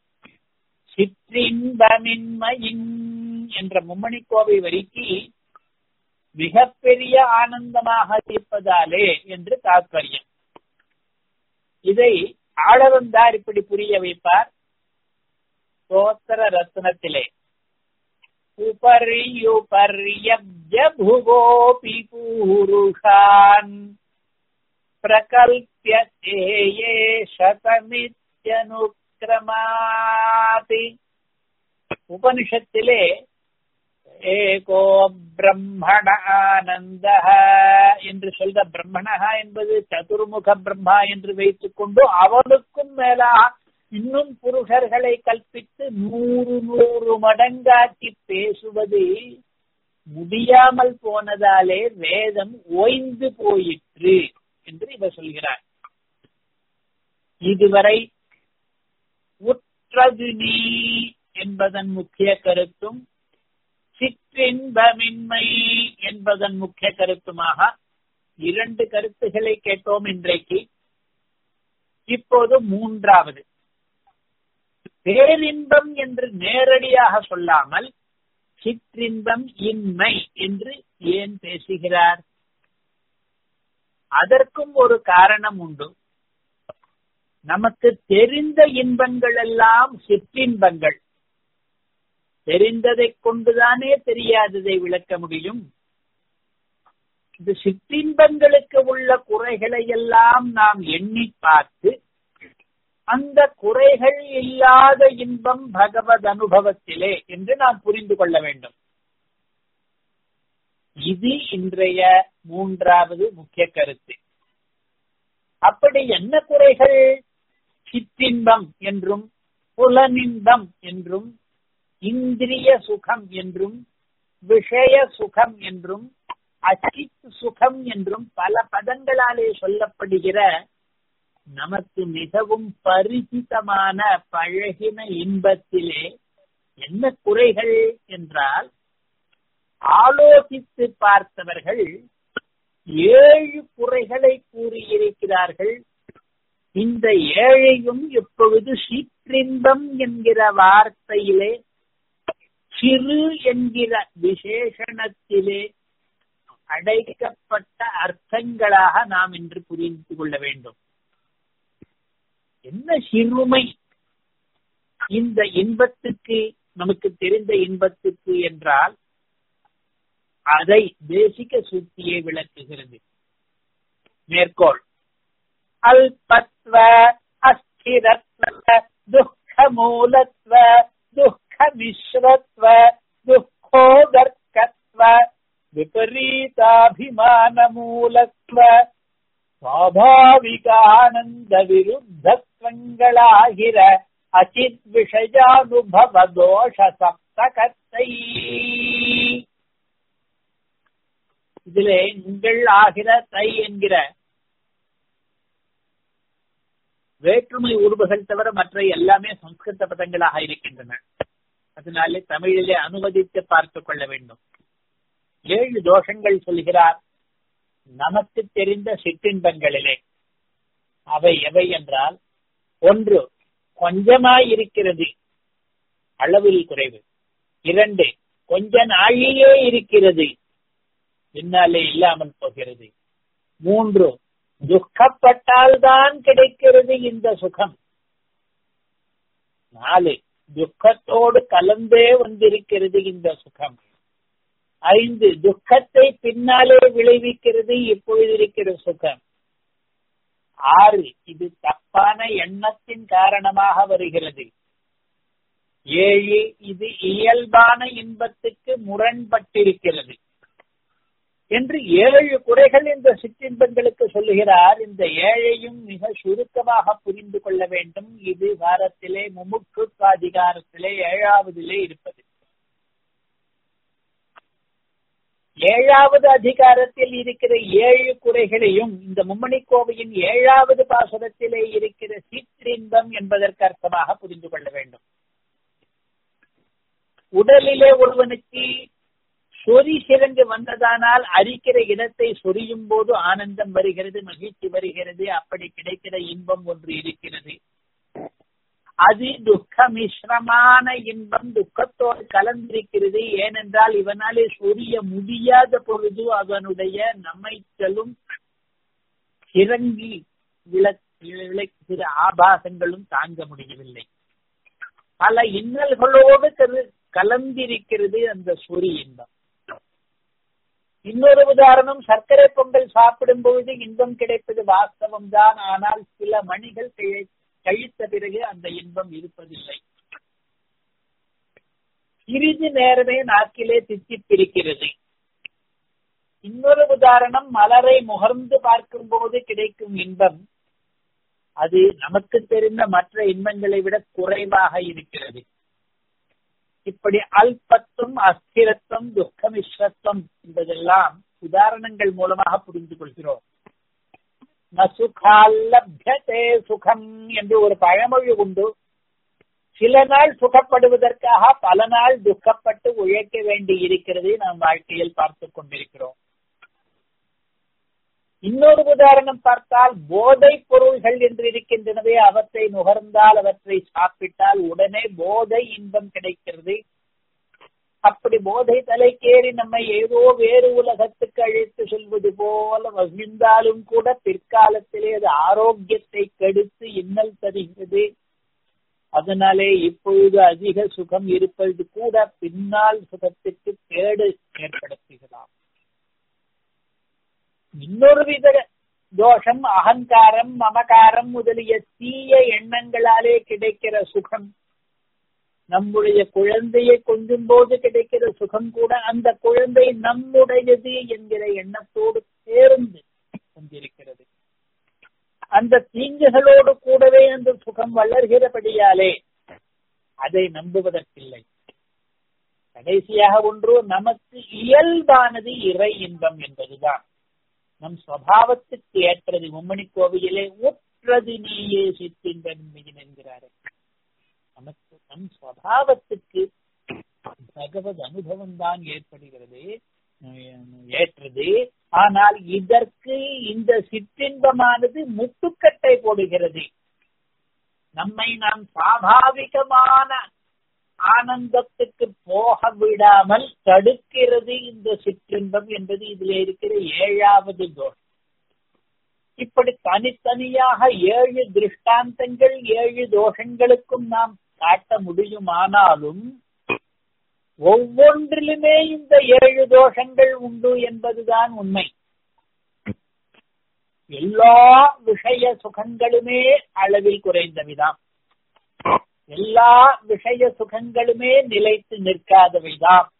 Speaker 1: சிற்றின்பமின்மையின் என்ற மும்மணி கோவை வரிக்கு மிகப்பெரிய ஆனந்தமாக இருப்பதாலே என்று தாற்பயம் இதை ஆளவந்தார் இப்படி புரிய வைப்பார் ஸ்தோத்திர ரத்னத்திலே உபர்யுபர்யப்ஜ புவோபி பூருஷான் பிரகல்பிய தேயே சதமித்யனுக்கிரமாதி உபனிஷத்திலே ஏகோ பிரம்மண ஆனந்த என்று சொல்ற பிரம்மணா என்பது சதுர்முக பிரம்மா என்று வைத்துக் கொண்டு அவனுக்கும் மேலாக இன்னும் புருஷர்களை கல்பித்து நூறு நூறு மடங்காக்கி பேசுவது முடியாமல் போனதாலே வேதம் ஓய்ந்து போயிற்று என்று இவர் சொல்கிறார் இதுவரை உற்றது நீ என்பதன் முக்கிய கருத்தும் சிற்றின்பமின்மை என்பதன் முக்கிய கருத்துமாக இரண்டு கருத்துக்களை கேட்டோம் இன்றைக்கு இப்போது மூன்றாவது பேரின்பம் என்று நேரடியாக சொல்லாமல் சிற்றின்பம் இன்மை என்று ஏன் பேசுகிறார் அதற்கும் ஒரு காரணம் உண்டு நமக்கு தெரிந்த இன்பங்கள் எல்லாம் சிற்றின்பங்கள் தெரிந்ததை கொண்டுதானே தெரியாததை விளக்க முடியும் இந்த சிற்றின்பங்களுக்கு உள்ள குறைகளை எல்லாம் நாம் எண்ணி பார்த்து அந்த குறைகள் இல்லாத இன்பம் பகவத் அனுபவத்திலே என்று நாம் புரிந்து கொள்ள வேண்டும் இது இன்றைய மூன்றாவது முக்கிய கருத்து அப்படி என்ன குறைகள் சிற்றின்பம் என்றும் புலனின்பம் என்றும் இந்திரிய சுகம் என்றும் விஷய சுகம் என்றும் அச்சித் சுகம் என்றும் பல பதங்களாலே சொல்லப்படுகிற நமக்கு மிகவும் பரிசிதமான பழகின இன்பத்திலே என்ன குறைகள் என்றால் ஆலோசித்து பார்த்தவர்கள் ஏழு குறைகளை கூறியிருக்கிறார்கள் இந்த ஏழையும் இப்பொழுது சிற்றின்பம் என்கிற வார்த்தையிலே சிறு என்கிற விசேஷணத்திலே அடைக்கப்பட்ட அர்த்தங்களாக நாம் இன்று புரிந்து கொள்ள வேண்டும் என்ன சிறுமை இந்த இன்பத்துக்கு நமக்கு தெரிந்த இன்பத்துக்கு என்றால் அதை தேசிக சூத்தியை விளக்குகிறது மேற்கோள் அல்பத்வ அஸ்திரத்வ துக்க மூலத்வ துக்க மிஸ்ரத்வ துக்கோதர்க்கத்வ விபரீதாபிமான மூலத்வ ஸ்வாபாவிகானந்த விருத்தத்வங்களாகிற அச்சித் விஷயானுபவ தோஷ சப்தகத்தை இதிலே நீங்கள் ஆகிற தை என்கிற வேற்றுமை உருவுகள் தவிர மற்ற எல்லாமே சம்ஸ்கிருத பதங்களாக இருக்கின்றன அதனாலே தமிழிலே அனுமதித்து பார்த்துக் கொள்ள வேண்டும் ஏழு தோஷங்கள் சொல்கிறார் நமக்கு தெரிந்த சிற்றின்பங்களிலே அவை எவை என்றால் ஒன்று கொஞ்சமாய் இருக்கிறது அளவில் குறைவு இரண்டு கொஞ்ச நாழியே இருக்கிறது பின்னாலே இல்லாமல் போகிறது மூன்று துக்கப்பட்டால் தான் கிடைக்கிறது இந்த சுகம் நாலு துக்கத்தோடு கலந்தே வந்திருக்கிறது இந்த சுகம் ஐந்து துக்கத்தை பின்னாலே விளைவிக்கிறது இப்பொழுது இருக்கிற சுகம் ஆறு இது தப்பான எண்ணத்தின் காரணமாக வருகிறது ஏழு இது இயல்பான இன்பத்துக்கு முரண்பட்டிருக்கிறது என்று ஏழு குறைகள் இந்த சிற்றின்பங்களுக்கு சொல்லுகிறார் இந்த ஏழையும் மிக சுருக்கமாக புரிந்து கொள்ள வேண்டும் இது வாரத்திலே முமுக்கு அதிகாரத்திலே ஏழாவதிலே இருப்பது ஏழாவது அதிகாரத்தில் இருக்கிற ஏழு குறைகளையும் இந்த மும்மணி கோவையின் ஏழாவது பாசுரத்திலே இருக்கிற சிற்றின்பம் என்பதற்கு அர்த்தமாக புரிந்து கொள்ள வேண்டும் உடலிலே ஒருவனுக்கு சொறி சிறந்து வந்ததானால் அரிக்கிற இடத்தை சொரியும் போது ஆனந்தம் வருகிறது மகிழ்ச்சி வருகிறது அப்படி கிடைக்கிற இன்பம் ஒன்று இருக்கிறது அது துக்க மிஸ்ரமான இன்பம் துக்கத்தோடு கலந்திருக்கிறது ஏனென்றால் இவனாலே சொரிய முடியாத பொழுது அவனுடைய நமைச்சலும் இறங்கி விள சில ஆபாசங்களும் தாங்க முடியவில்லை பல இன்னல்களோடு கலந்திருக்கிறது அந்த சூரிய இன்பம் இன்னொரு உதாரணம் சர்க்கரை பொங்கல் சாப்பிடும் பொழுது இன்பம் கிடைப்பது வாஸ்தவம் தான் ஆனால் சில மணிகள் கழித்த பிறகு அந்த இன்பம் இருப்பதில்லை சிறிது நேரமே நாக்கிலே தித்திப்பிருக்கிறது இன்னொரு உதாரணம் மலரை முகர்ந்து பார்க்கும் போது கிடைக்கும் இன்பம் அது நமக்கு தெரிந்த மற்ற இன்பங்களை விட குறைவாக இருக்கிறது இப்படி அல்பத்துவம் அஸ்திரத்துவம் துக்கமிஸ்வத்துவம் என்பதெல்லாம் உதாரணங்கள் மூலமாக புரிந்து கொள்கிறோம் நசுகாலப்யதே சுகம் என்று ஒரு பழமொழி உண்டு சில நாள் சுகப்படுவதற்காக பல நாள் துக்கப்பட்டு உழைக்க வேண்டி இருக்கிறது நாம் வாழ்க்கையில் பார்த்து கொண்டிருக்கிறோம் இன்னொரு உதாரணம் பார்த்தால் போதை பொருள்கள் என்று இருக்கின்றனவே அவற்றை நுகர்ந்தால் அவற்றை சாப்பிட்டால் உடனே போதை இன்பம் கிடைக்கிறது அப்படி போதை தலைக்கேறி நம்மை ஏதோ வேறு உலகத்துக்கு அழைத்து செல்வது போல வகிழ்ந்தாலும் கூட பிற்காலத்திலே அது ஆரோக்கியத்தை கெடுத்து இன்னல் தருகிறது அதனாலே இப்பொழுது அதிக சுகம் இருப்பது கூட பின்னால் சுகத்திற்கு கேடு ஏற்படுத்துகிறார் இன்னொரு வித தோஷம் அகங்காரம் மமகாரம் முதலிய தீய எண்ணங்களாலே கிடைக்கிற சுகம் நம்முடைய குழந்தையை கொஞ்சும் போது கிடைக்கிற சுகம் கூட அந்த குழந்தை நம்முடையது என்கிற எண்ணத்தோடு சேர்ந்து கொண்டிருக்கிறது அந்த தீங்குகளோடு கூடவே அந்த சுகம் வளர்கிறபடியாலே அதை நம்புவதற்கில்லை கடைசியாக ஒன்று நமக்கு இயல்பானது இறை இன்பம் என்பதுதான் நம் சுவாவத்துக்கு ஏற்றது மும்மணி கோவிலே உற்றது நீயே சித்தின்பன் என்கிறாரு நமக்கு நம் சுவாவத்துக்கு பகவத் அனுபவம் தான் ஏற்படுகிறது ஏற்றது ஆனால் இதற்கு இந்த சிற்றின்பமானது முட்டுக்கட்டை போடுகிறது நம்மை நாம் சாபாவிகமான ஆனந்தத்துக்கு போக விடாமல் தடுக்கிறது இந்த சிற்றின்பம் என்பது இதில் இருக்கிற ஏழாவது தோஷம் இப்படி தனித்தனியாக ஏழு திருஷ்டாந்தங்கள் ஏழு தோஷங்களுக்கும் நாம் காட்ட முடியுமானாலும் ஒவ்வொன்றிலுமே இந்த ஏழு தோஷங்கள் உண்டு என்பதுதான் உண்மை எல்லா விஷய சுகங்களுமே அளவில் குறைந்தவிதான் எல்லா விஷய சுகங்களுமே நிலைத்து நிற்காதவைதான்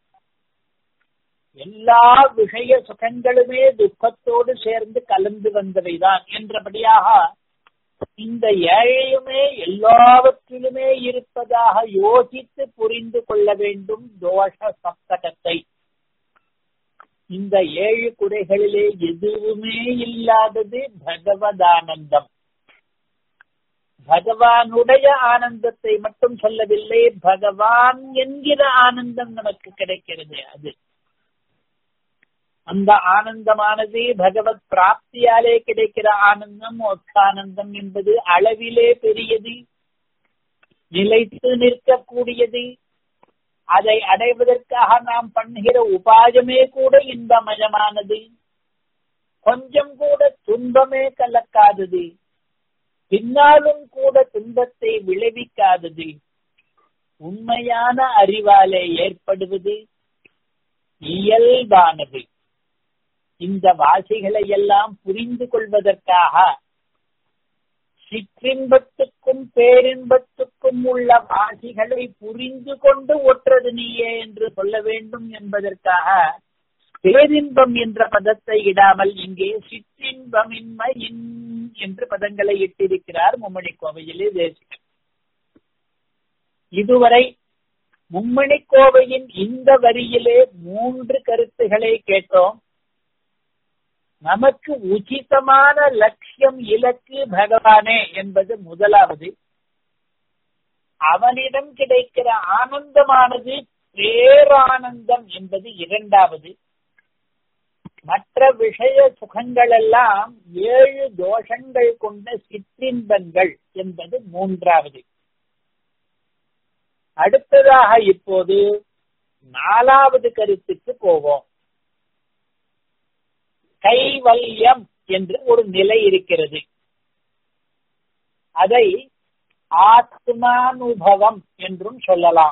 Speaker 1: எல்லா விஷய சுகங்களுமே துக்கத்தோடு சேர்ந்து கலந்து வந்தவைதான் என்றபடியாக இந்த ஏழையுமே எல்லாவற்றிலுமே இருப்பதாக யோசித்து புரிந்து கொள்ள வேண்டும் தோஷ சப்தகத்தை இந்த ஏழு குறைகளிலே எதுவுமே இல்லாதது பகவதானந்தம் பகவானுடைய ஆனந்தத்தை மட்டும் சொல்லவில்லை பகவான் என்கிற ஆனந்தம் நமக்கு கிடைக்கிறது அது அந்த ஆனந்தமானது பகவத் பிராப்தியாலே கிடைக்கிற ஆனந்தம் மோட்சானந்தம் என்பது அளவிலே பெரியது நிலைத்து நிற்கக்கூடியது அதை அடைவதற்காக நாம் பண்ணுகிற உபாயமே கூட இன்பமயமானது கொஞ்சம் கூட துன்பமே கலக்காதது பின்னாலும் கூட துன்பத்தை விளைவிக்காதது உண்மையான அறிவாலே ஏற்படுவது இயல்பானது இந்த வாசிகளை எல்லாம் புரிந்து கொள்வதற்காக சிற்றின்பத்துக்கும் பேரின்பத்துக்கும் உள்ள வாசிகளை புரிந்து கொண்டு ஒற்றது நீயே என்று சொல்ல வேண்டும் என்பதற்காக பேரின்பம் என்ற பதத்தை இடாமல் இங்கே சிற்றின்பமின்மையின் என்று பதங்களை இட்டிருக்கிறார் மும்மணி கோவையிலே தேசிகர் இதுவரை மும்மணி கோவையின் இந்த வரியிலே மூன்று கருத்துக்களை கேட்டோம் நமக்கு உச்சிதமான லட்சியம் இலக்கு பகவானே என்பது முதலாவது அவனிடம் கிடைக்கிற ஆனந்தமானது பேரானந்தம் என்பது இரண்டாவது மற்ற விஷய சுகங்கள் எல்லாம் ஏழு தோஷங்கள் கொண்ட சிற்றின்பங்கள் என்பது மூன்றாவது அடுத்ததாக இப்போது நாலாவது கருத்துக்கு போவோம் கைவல்யம் என்று ஒரு நிலை இருக்கிறது அதை ஆத்மானுபவம் என்றும் சொல்லலாம்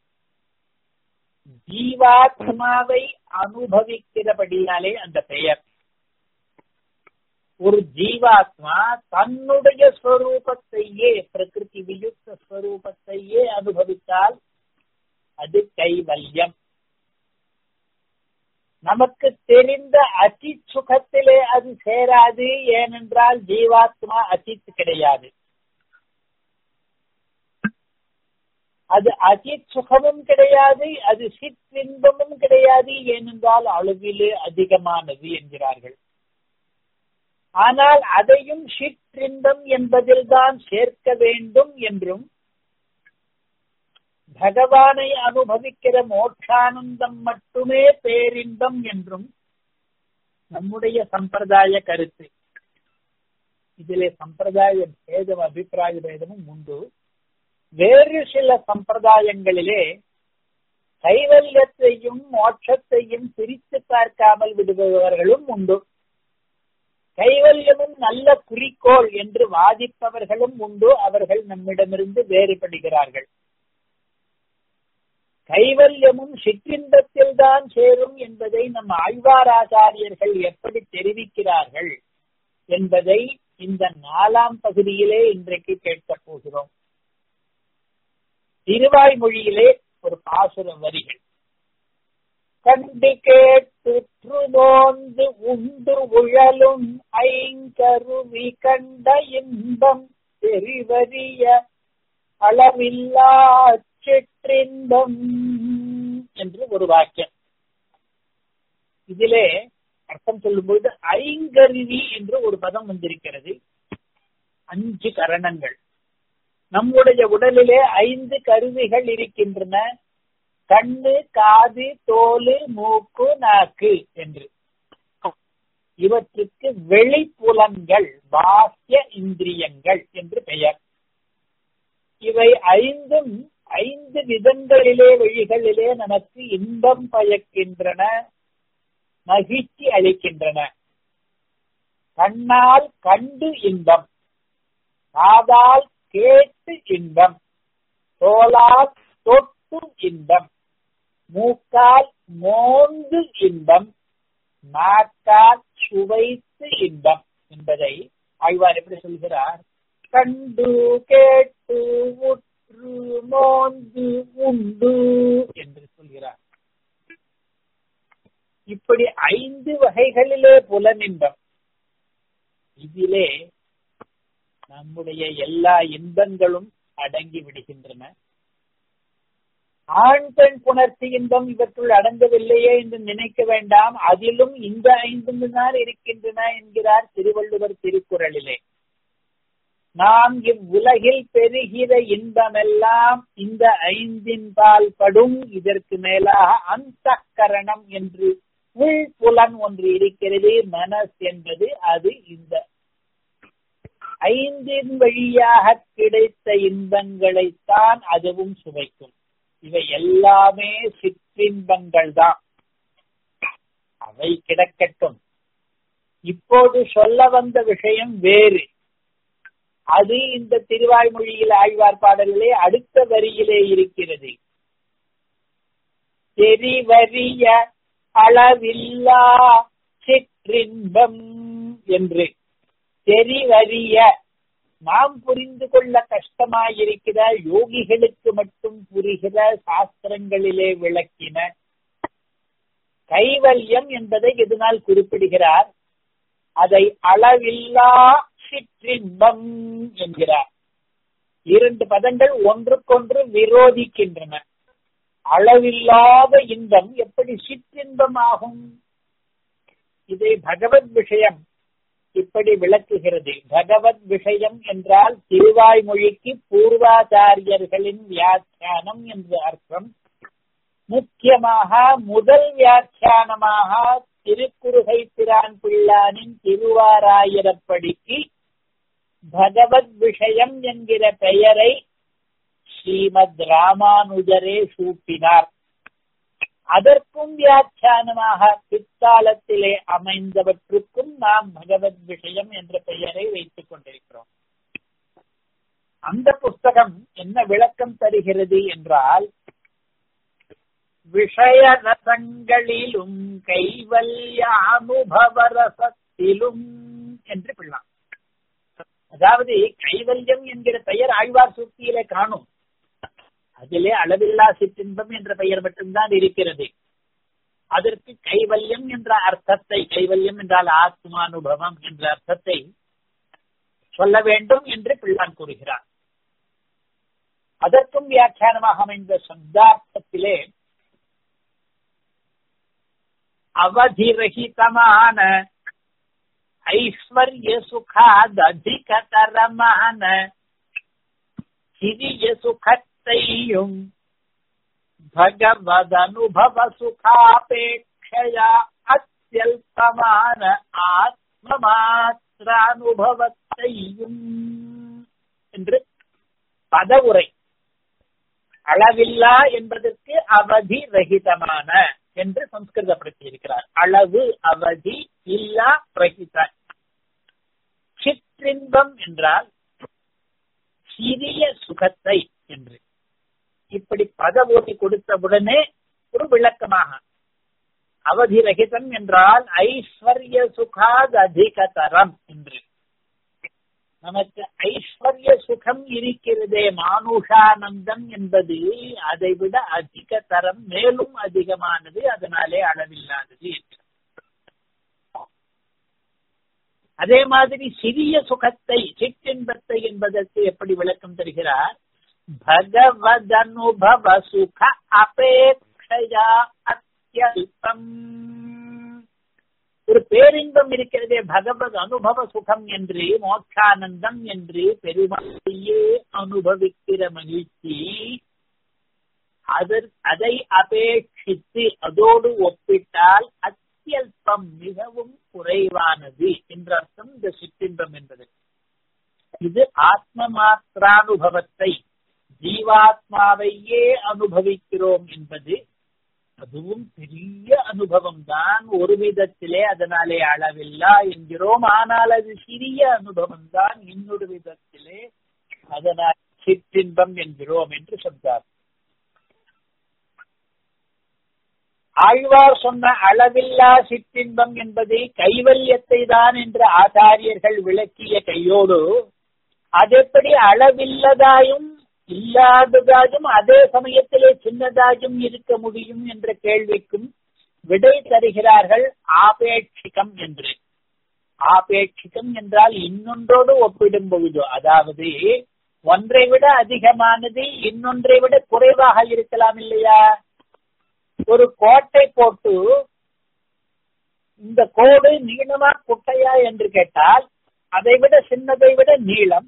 Speaker 1: ஜீவாத்மாவை அனுபவிக்கிறபடியாலே அந்த பெயர் ஒரு ஜீவாத்மா தன்னுடைய ஸ்வரூபத்தையே பிரகிருதி வியுக்த ஸ்வரூபத்தையே அனுபவித்தால் அது கைவல்யம் நமக்கு தெரிந்த அச்சித் சுகத்திலே அது சேராது ஏனென்றால் ஜீவாத்மா அச்சித் கிடையாது அது அஜித் சுகமும் கிடையாது அது சிற்றின்பமும் கிடையாது ஏனென்றால் அளவிலே அதிகமானது என்கிறார்கள் ஆனால் அதையும் சிற்றின்பம் என்பதில் தான் சேர்க்க வேண்டும் என்றும் பகவானை அனுபவிக்கிற மோட்சானந்தம் மட்டுமே பேரின்பம் என்றும் நம்முடைய சம்பிரதாய கருத்து இதிலே சம்பிரதாய பேதம் அபிப்பிராய பேதமும் உண்டு வேறு சில சம்பிரதாயங்களிலே கைவல்யத்தையும் மோட்சத்தையும் பிரித்து பார்க்காமல் விடுபவர்களும் உண்டு கைவல்யமும் நல்ல குறிக்கோள் என்று வாதிப்பவர்களும் உண்டு அவர்கள் நம்மிடமிருந்து வேறுபடுகிறார்கள் கைவல்யமும் சிற்றின்பத்தில் தான் சேரும் என்பதை நம் ஆழ்வாராச்சாரியர்கள் எப்படி தெரிவிக்கிறார்கள் என்பதை இந்த நாலாம் பகுதியிலே இன்றைக்கு கேட்கப் போகிறோம் திருவாய்மொழியிலே ஒரு பாசுர வரிகள் கண்டு கேட்டு நோந்து உண்டு உழலும் ஐங்கருவி கண்ட இன்பம் தெரிவறிய அளவில்லா சிற்றின்பம் என்று ஒரு வாக்கியம் இதிலே அர்த்தம் சொல்லும்போது ஐங்கருவி என்று ஒரு பதம் வந்திருக்கிறது அஞ்சு கரணங்கள் நம்முடைய உடலிலே ஐந்து கருவிகள் இருக்கின்றன கண்ணு காது தோல் மூக்கு நாக்கு என்று இவற்றுக்கு வெளிப்புலன்கள் பாக்கிய இந்திரியங்கள் என்று பெயர் இவை ஐந்தும் ஐந்து விதங்களிலே வழிகளிலே நமக்கு இன்பம் பயக்கின்றன மகிழ்ச்சி அளிக்கின்றன கண்ணால் கண்டு இன்பம் காதால் கேட்டு இன்பம் தோலால் தொட்டு இன்பம் மூக்கால் மோந்து இன்பம் நாக்கால் சுவைத்து இன்பம் என்பதை ஆழ்வார் எப்படி சொல்கிறார் கண்டு கேட்டு உற்று மோந்து உண்டு என்று சொல்கிறார் இப்படி ஐந்து வகைகளிலே புலனின்பம் இதிலே நம்முடைய எல்லா இன்பங்களும் அடங்கி விடுகின்றன ஆண் பெண் புணர்ச்சி இன்பம் இவற்றுள் அடங்கவில்லையே என்று நினைக்க வேண்டாம் அதிலும் இந்த ஐந்தும் தான் இருக்கின்றன என்கிறார் திருவள்ளுவர் திருக்குறளிலே நாம் இவ்வுலகில் பெறுகிற இன்பமெல்லாம் இந்த ஐந்தின் பால் படும் இதற்கு மேலாக அந்த கரணம் என்று உள் புலன் ஒன்று இருக்கிறது மனஸ் என்பது அது இந்த ஐந்தின் வழியாக கிடைத்த இன்பங்களைத்தான் அதுவும் சுவைக்கும் இவை எல்லாமே சிற்றின்பங்கள் தான் அவை கிடக்கட்டும் இப்போது சொல்ல வந்த விஷயம் வேறு அது இந்த திருவாய்மொழியில் ஆழ்வார் பாடலிலே அடுத்த வரியிலே இருக்கிறது தெரிவறிய அளவில்லா சிற்றின்பம் என்று தெரிவறிய நாம் புரிந்து கொள்ள கஷ்டமாயிருக்கிற யோகிகளுக்கு மட்டும் புரிகிற சாஸ்திரங்களிலே விளக்கின கைவல்யம் என்பதை இதனால் குறிப்பிடுகிறார் அதை அளவில்லா சிற்றின்பம் என்கிறார் இரண்டு பதங்கள் ஒன்றுக்கொன்று விரோதிக்கின்றன அளவில்லாத இன்பம் எப்படி சிற்றின்பம் ஆகும் இதை பகவத் விஷயம் இப்படி விளக்குகிறது பகவத் விஷயம் என்றால் திருவாய்மொழிக்கு பூர்வாச்சாரியர்களின் வியாக்கியானம் என்று அர்த்தம் முக்கியமாக முதல் வியாக்கியானமாக திருக்குறுகை பிரான் பிள்ளானின் திருவாராயிரப்படிக்கு பகவத் விஷயம் என்கிற பெயரை ஸ்ரீமத் ராமானுஜரே சூட்டினார் அதற்கும் வியாக்கியானமாக பிற்காலத்திலே அமைந்தவற்றுக்கும் நாம் பகவத் விஷயம் என்ற பெயரை வைத்துக் கொண்டிருக்கிறோம் அந்த புஸ்தகம் என்ன விளக்கம் தருகிறது என்றால் விஷய ரசங்களிலும் கைவல்ய அனுபவ ரசத்திலும் என்று பிள்ளாம் அதாவது கைவல்யம் என்கிற பெயர் ஆழ்வார் சூக்தியிலே காணும் அதிலே அளவில்லா சிற்றின்பம் என்ற பெயர் மட்டும்தான் இருக்கிறது அதற்கு கைவல்யம் என்ற அர்த்தத்தை கைவல்யம் என்றால் ஆத்மானுபவம் என்ற அர்த்தத்தை சொல்ல வேண்டும் என்று பிள்ளான் கூறுகிறார் அதற்கும் வியாக்கியானமாக அமைந்த சப்தார்த்தத்திலே அவதிரகிதமான ஐஸ்வர்ய சுகாததிகதரமான சிறிய சுகத்தையும் பகவதனுபவ சுகாபேட்சையா அத்தியல்பமான ஆத்மமாத்திரானுபவத்தையும் என்று பதவுரை அளவில்லா என்பதற்கு அவதி ரகிதமான என்று சம்ஸ்கிருதப்படுத்தி இருக்கிறார் அளவு அவதி இல்லா ரகித சிற்றின்பம் என்றால் சிறிய சுகத்தை என்று இப்படி பதவோட்டி கொடுத்தவுடனே ஒரு விளக்கமாக அவதி ரகிதம் என்றால் ஐஸ்வர்ய சுகாத் அதிகதரம் என்று நமக்கு ஐஸ்வர்ய சுகம் இருக்கிறதே மானுஷானந்தம் என்பது அதை விட அதிக தரம் மேலும் அதிகமானது அதனாலே அளவில்லாதது என்று அதே மாதிரி சிறிய சுகத்தை சிற்றின்பத்தை என்பதற்கு எப்படி விளக்கம் தருகிறார் பகவதனுபவ சுக அபேட்சையா அத்தியல்பம் ஒரு பேரின்பம் இருக்கிறதே பகவத் அனுபவ சுகம் என்று மோட்சானந்தம் என்று பெருமாளையே அனுபவிக்கிற மகிழ்ச்சி அதற் அதை அபேட்சித்து அதோடு ஒப்பிட்டால் அத்தியல்பம் மிகவும் குறைவானது என்ற அர்த்தம் இந்த சிற்றின்பம் என்பது இது ஆத்ம மாத்திரானுபவத்தை ஜீவாத்மாவையே அனுபவிக்கிறோம் என்பது அதுவும் பெரிய அனுபவம் தான் ஒரு விதத்திலே அதனாலே அளவில்லா என்கிறோம் ஆனால் அது சிறிய அனுபவம் தான் இன்னொரு விதத்திலே அதனால் சிற்றின்பம் என்கிறோம் என்று சொன்னார் ஆழ்வார் சொன்ன அளவில்லா சிற்றின்பம் என்பது கைவல்யத்தை தான் என்று ஆச்சாரியர்கள் விளக்கிய கையோடு அதெப்படி அளவில்லதாயும் இல்லாததாயும் அதே சமயத்திலே சின்னதாயும் இருக்க முடியும் என்ற கேள்விக்கும் விடை தருகிறார்கள் ஆபேட்சிகம் என்று ஆபேட்சிகம் என்றால் இன்னொன்றோடு ஒப்பிடும் பொழுது அதாவது ஒன்றை விட அதிகமானது இன்னொன்றை விட குறைவாக இருக்கலாம் இல்லையா ஒரு கோட்டை போட்டு இந்த கோடு நீளமா குட்டையா என்று கேட்டால் அதை விட சின்னதை விட நீளம்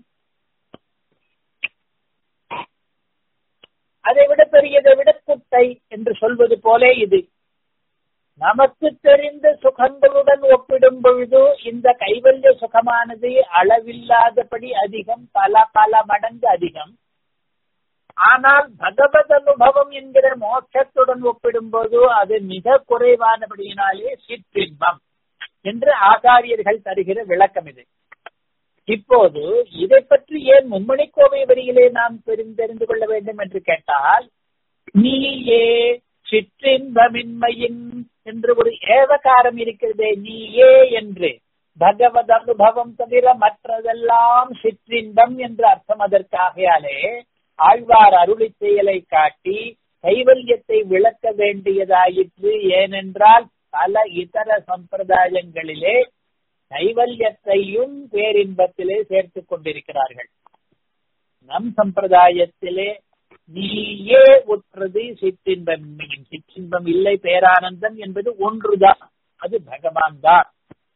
Speaker 1: அதை விட பெரியதை விட குட்டை என்று சொல்வது போலே இது நமக்கு தெரிந்த சுகங்களுடன் ஒப்பிடும் பொழுது இந்த கைவல்ய சுகமானது அளவில்லாதபடி அதிகம் பல பல மடங்கு அதிகம் ஆனால் பகவத் அனுபவம் என்கிற மோட்சத்துடன் ஒப்பிடும்போது அது மிக குறைவானபடியினாலே சிற்றின்பம் என்று ஆச்சாரியர்கள் தருகிற விளக்கம் இது இப்போது இதை பற்றி ஏன் மும்மணி கோவை வரியிலே நாம் தெரிந்து கொள்ள வேண்டும் என்று கேட்டால் நீயே சிற்றின்பமின்மையின் என்று ஒரு ஏவகாரம் இருக்கிறதே நீயே என்று பகவத் அனுபவம் தவிர மற்றதெல்லாம் சிற்றின்பம் என்று அர்த்தம் அதற்காகையாலே ஆழ்வார் அருளி செயலை காட்டி கைவல்யத்தை விளக்க வேண்டியதாயிற்று ஏனென்றால் பல இதர சம்பிரதாயங்களிலே கைவல்யத்தையும் பேரின்பத்திலே சேர்த்துக் கொண்டிருக்கிறார்கள் நம் சம்பிரதாயத்திலே நீயே உற்றது சிற்றின்பம் சிற்றின்பம் இல்லை பேரானந்தம் என்பது ஒன்றுதான் அது பகவான் தான்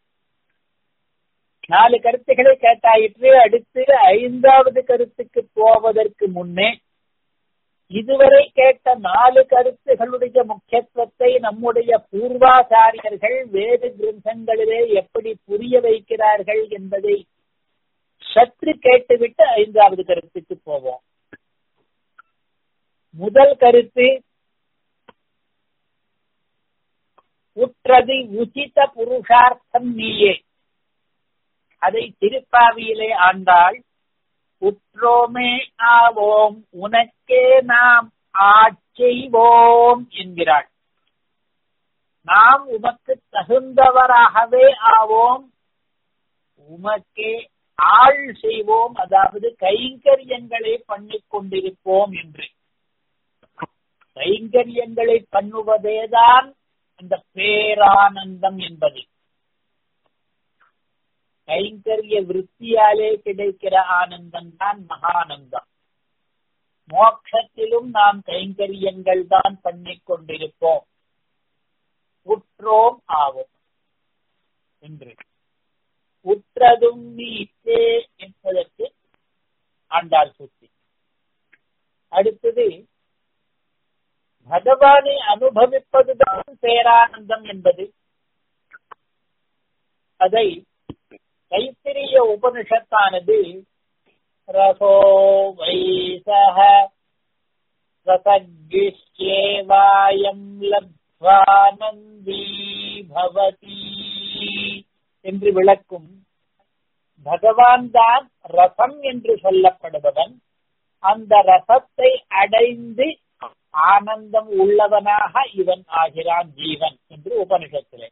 Speaker 1: நாலு கருத்துக்களை கேட்டாயிற்று அடுத்து ஐந்தாவது கருத்துக்கு போவதற்கு முன்னே இதுவரை கேட்ட நாலு கருத்துகளுடைய முக்கியத்துவத்தை நம்முடைய பூர்வாச்சாரியர்கள் வேறு கிரந்தங்களிலே எப்படி புரிய வைக்கிறார்கள் என்பதை சற்று கேட்டுவிட்டு ஐந்தாவது கருத்துக்கு போவோம் முதல் கருத்து உற்றது உச்சித புருஷார்த்தம் நீயே அதை திருப்பாவியிலே ஆண்டாள் உற்றோமே ஆவோம் உனக்கே நாம் ஆட்செய்வோம் என்கிறாள் நாம் உமக்கு தகுந்தவராகவே ஆவோம் உமக்கே ஆள் செய்வோம் அதாவது கைங்கரியங்களை பண்ணிக் கொண்டிருப்போம் என்று கைங்கரியங்களை பண்ணுவதேதான் அந்த பேரானந்தம் என்பது கைங்கரிய விற்த்தியாலே கிடைக்கிற ஆனந்தம் தான் மகானந்தம் மோட்சத்திலும் நாம் கைங்கரியங்கள் தான் பண்ணிக் கொண்டிருப்போம் உற்றோம் ஆவோம் என்று உற்றதும் நீத்தே என்பதற்கு ஆண்டாள் சுத்தி அடுத்தது பகவானை அனுபவிப்பதுதான் பேரானந்தம் என்பது அதை கைத்திரிய உபனிஷத்தானது ரசோ வைசக ரசகிஷ்யேவாயம் லப்வானந்தி பவதி என்று விளக்கும் பகவான் தான் ரசம் என்று சொல்லப்படுபவன் அந்த ரசத்தை அடைந்து ஆனந்தம் உள்ளவனாக இவன் ஆகிறான் ஜீவன் என்று உபனிஷத்திலே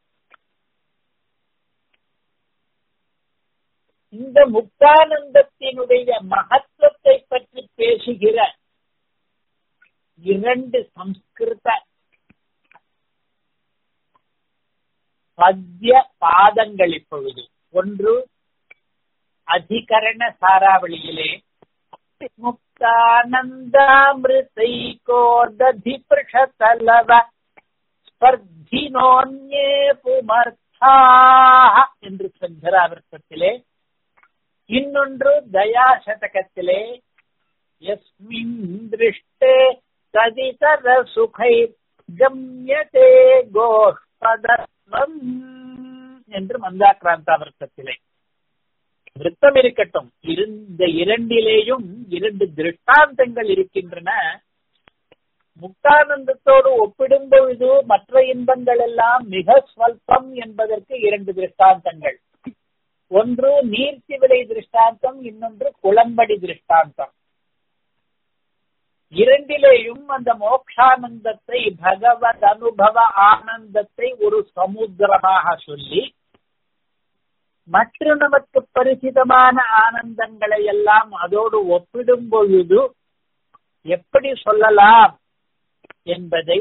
Speaker 1: இந்த முக்தானந்தத்தினுடைய மகத்துவத்தை பற்றி பேசுகிற இரண்டு சம்ஸ்கிருத பத்ய பாதங்கள் இப்பொழுது ஒன்று அதிகரண சாராவளியிலே முக்தானந்தாமிருதைகோததி பிருஷதலவ ஸ்பர்தினோன்யே புமர்த்தாக என்று சந்திராவிரத்தத்திலே இன்னொன்று தயாசதகத்திலே எஸ்மின் திருஷ்டே ததிதர சுகை கம்யதே கோஷ்பதம் என்று மந்தாக்கிராந்தாவிரத்தத்திலே விருத்தம் இருக்கட்டும் இந்த இரண்டிலேயும் இரண்டு திருஷ்டாந்தங்கள் இருக்கின்றன முக்தானந்தத்தோடு ஒப்பிடும் பொழுது மற்ற இன்பங்கள் எல்லாம் மிக ஸ்வல்பம் என்பதற்கு இரண்டு திருஷ்டாந்தங்கள் ஒன்று நீர்த்தி விலை திருஷ்டாந்தம் இன்னொன்று குளம்படி திருஷ்டாந்தம் இரண்டிலேயும் அந்த மோக்ஷானந்தத்தை பகவத் அனுபவ ஆனந்தத்தை ஒரு சமுத்திரமாக சொல்லி மற்ற நமக்கு பரிசிதமான ஆனந்தங்களை எல்லாம் அதோடு ஒப்பிடும் பொழுது எப்படி சொல்லலாம் என்பதை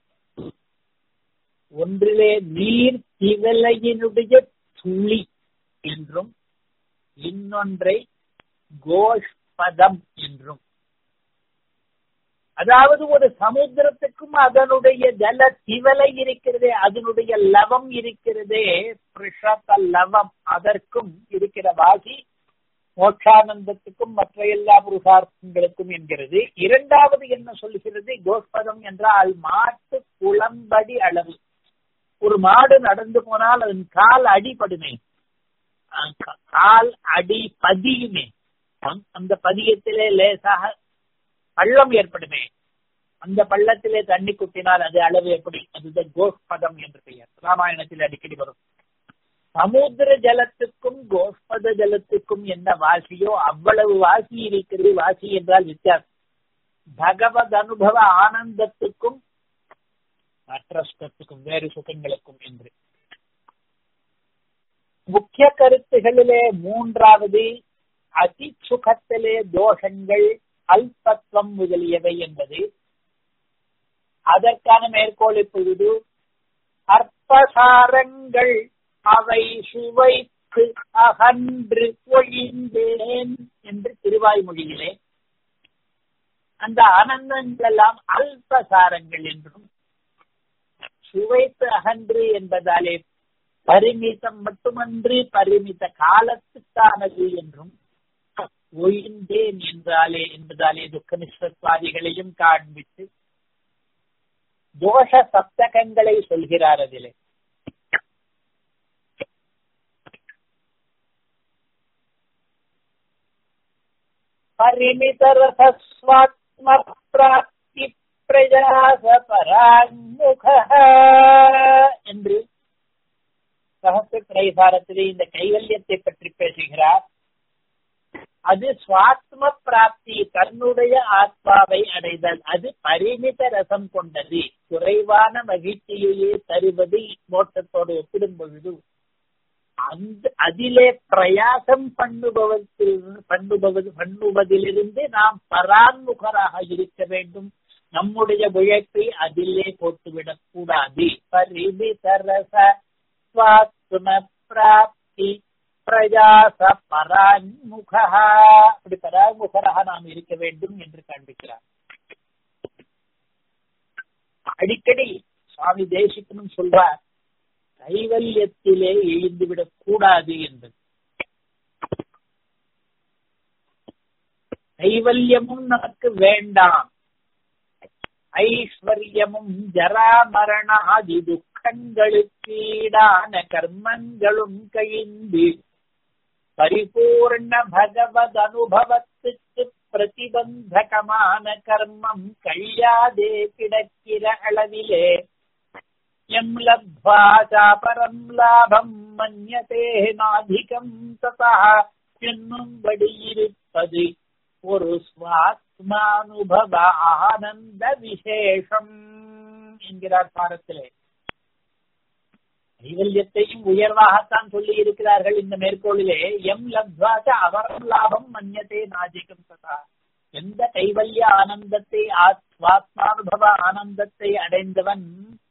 Speaker 1: ஒன்றிலே நீர் திவலையினுடைய துளி என்றும் இன்னொன்றை கோஷ்பதம் என்றும் அதாவது ஒரு சமுத்திரத்துக்கும் அதனுடைய ஜல திவலை இருக்கிறதே அதனுடைய லவம் இருக்கிறதே பிரிஷத லவம் அதற்கும் இருக்கிற வாசி மோட்சானந்தத்துக்கும் மற்ற எல்லா புருஷார்த்தங்களுக்கும் என்கிறது இரண்டாவது என்ன சொல்லுகிறது கோஷ்பதம் என்றால் மாட்டு குளம்படி அளவு ஒரு மாடு நடந்து போனால் அதன் கால் அடிபடுமே கால் அடி பதியுமே அந்த பதியத்திலே லேசாக பள்ளம் ஏற்படுமே அந்த பள்ளத்திலே தண்ணி குட்டினால் அது அளவு எப்படி அதுதான் கோஷ்பதம் என்று பெயர் ராமாயணத்தில் அடிக்கடி வரும் சமுத்திர ஜலத்துக்கும் கோஷ்பத ஜலத்துக்கும் என்ன வாசியோ அவ்வளவு வாசி இருக்கிறது வாசி என்றால் வித்தியாசம் பகவத் அனுபவ ஆனந்தத்துக்கும் மற்ற சுகத்துக்கும் வேறு சுகங்களுக்கும் என்று முக்கிய கருத்துகளிலே மூன்றாவது அதி சுகத்திலே தோஷங்கள் அல்பத்வம் முதலியவை என்பது அதற்கான மேற்கோள் இப்பொழுது அற்பசாரங்கள் அவை சுவைக்கு அகன்று ஒழிந்தேன் என்று திருவாய்மொழியிலே அந்த ஆனந்தங்கள் எல்லாம் அல்பசாரங்கள் என்றும் சுவைத்து அகன்று என்பதாலே பரிமிதம் மட்டுமன்றி பரிமித காலத்துக்கானது என்றும் ஒழிந்தேன் என்றாலே என்பதாலே துக்க நிஷ்டத்வாதிகளையும் காண்பித்து தோஷ சப்தகங்களை சொல்கிறார் அதிலே பரிமித ரசஸ்வாத்ம பிராப்தி பிரஜாச பராங்முக என்று சகசிர திரைசாரத்திலே இந்த கைவல்யத்தை பற்றி பேசுகிறார் அது சுவாத்ம ஆத்மாவை அடைதல் அது பரிமித ரசம் கொண்டது குறைவான மகிழ்ச்சியையே தருவது மோட்டத்தோடு ஒப்பிடும் பொழுது அந்த அதிலே பிரயாசம் பண்ணுபவத்தில் பண்ணுபவது பண்ணுவதிலிருந்து நாம் பரான்முகராக இருக்க வேண்டும் நம்முடைய உழைப்பை அதிலே போட்டுவிடக் கூடாது பரிமிதரச பிராப்தி பிரஜாச பரான்முகா அப்படி பரான்முகராக நாம் இருக்க வேண்டும் என்று காண்பிக்கிறார் அடிக்கடி சுவாமி தேசிக்கணும் சொல்றார் கைவல்யத்திலே எழுந்துவிடக் கூடாது என்பது கைவல்யமும் நமக்கு வேண்டாம் ஐஸ்வர்யமும் ஜராமரணாதி துக்கங்களுக்கு ஈடான கர்மங்களும் கழிந்து பரிபூர்ண பகவத் அனுபவத்துக்கு பிரதிபந்தகமான கர்மம் கழியாதே கிடக்கிற அளவிலே எம் லப்வா சாபரம் லாபம் மன்யதே நாதிகம் ததா என்னும்படி இருப்பது ஒரு சுவாத்மானுபவ ஆனந்த விசேஷம் என்கிறார் பாரத்திலே கைவல்யத்தையும் உயர்வாகத்தான் சொல்லி இருக்கிறார்கள் இந்த மேற்கோளிலே எம் லப்வாச்ச அவரம் லாபம் மன்யத்தே நாஜிகம் ததா எந்த கைவல்ய ஆனந்தத்தை சுவாத்மானுபவ ஆனந்தத்தை அடைந்தவன்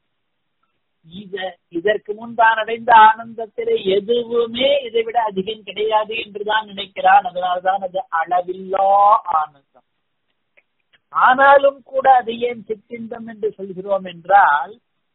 Speaker 1: இதற்கு முன் தான் அடைந்த ஆனந்தத்திலே எதுவுமே இதை விட அதிகம் கிடையாது என்றுதான் நினைக்கிறான் அதனால்தான் அது அளவில்லா ஆனந்தம் ஆனாலும் கூட அது ஏன் சிற்றின்பம் என்று சொல்கிறோம் என்றால்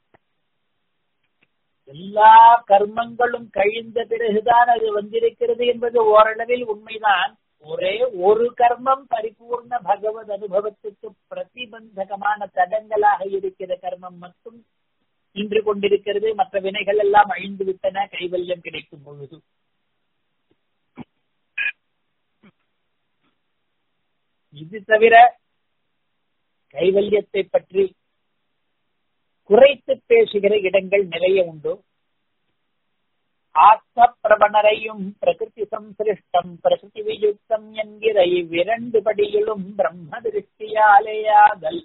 Speaker 1: எல்லா கர்மங்களும் கழிந்த பிறகுதான் அது வந்திருக்கிறது என்பது ஓரளவில் உண்மைதான் ஒரே ஒரு கர்மம் பரிபூர்ண பகவத் அனுபவத்துக்கு பிரதிபந்தகமான தடங்களாக இருக்கிற கர்மம் மட்டும் நின்று கொண்டிருக்கிறது மற்ற வினைகள் எல்லாம் அழிந்து விட்டன கைவல்யம் கிடைக்கும் பொழுது இது தவிர கைவல்யத்தை பற்றி குறைத்து பேசுகிற இடங்கள் நிறைய உண்டு ஆத்ம பிரபணரையும் பிரகிருதி சம்சிருஷ்டம் பிரகிருதி வியுக்தம் என்கிற இவ்விரண்டு படியிலும் பிரம்ம திருஷ்டியாலேயாதல்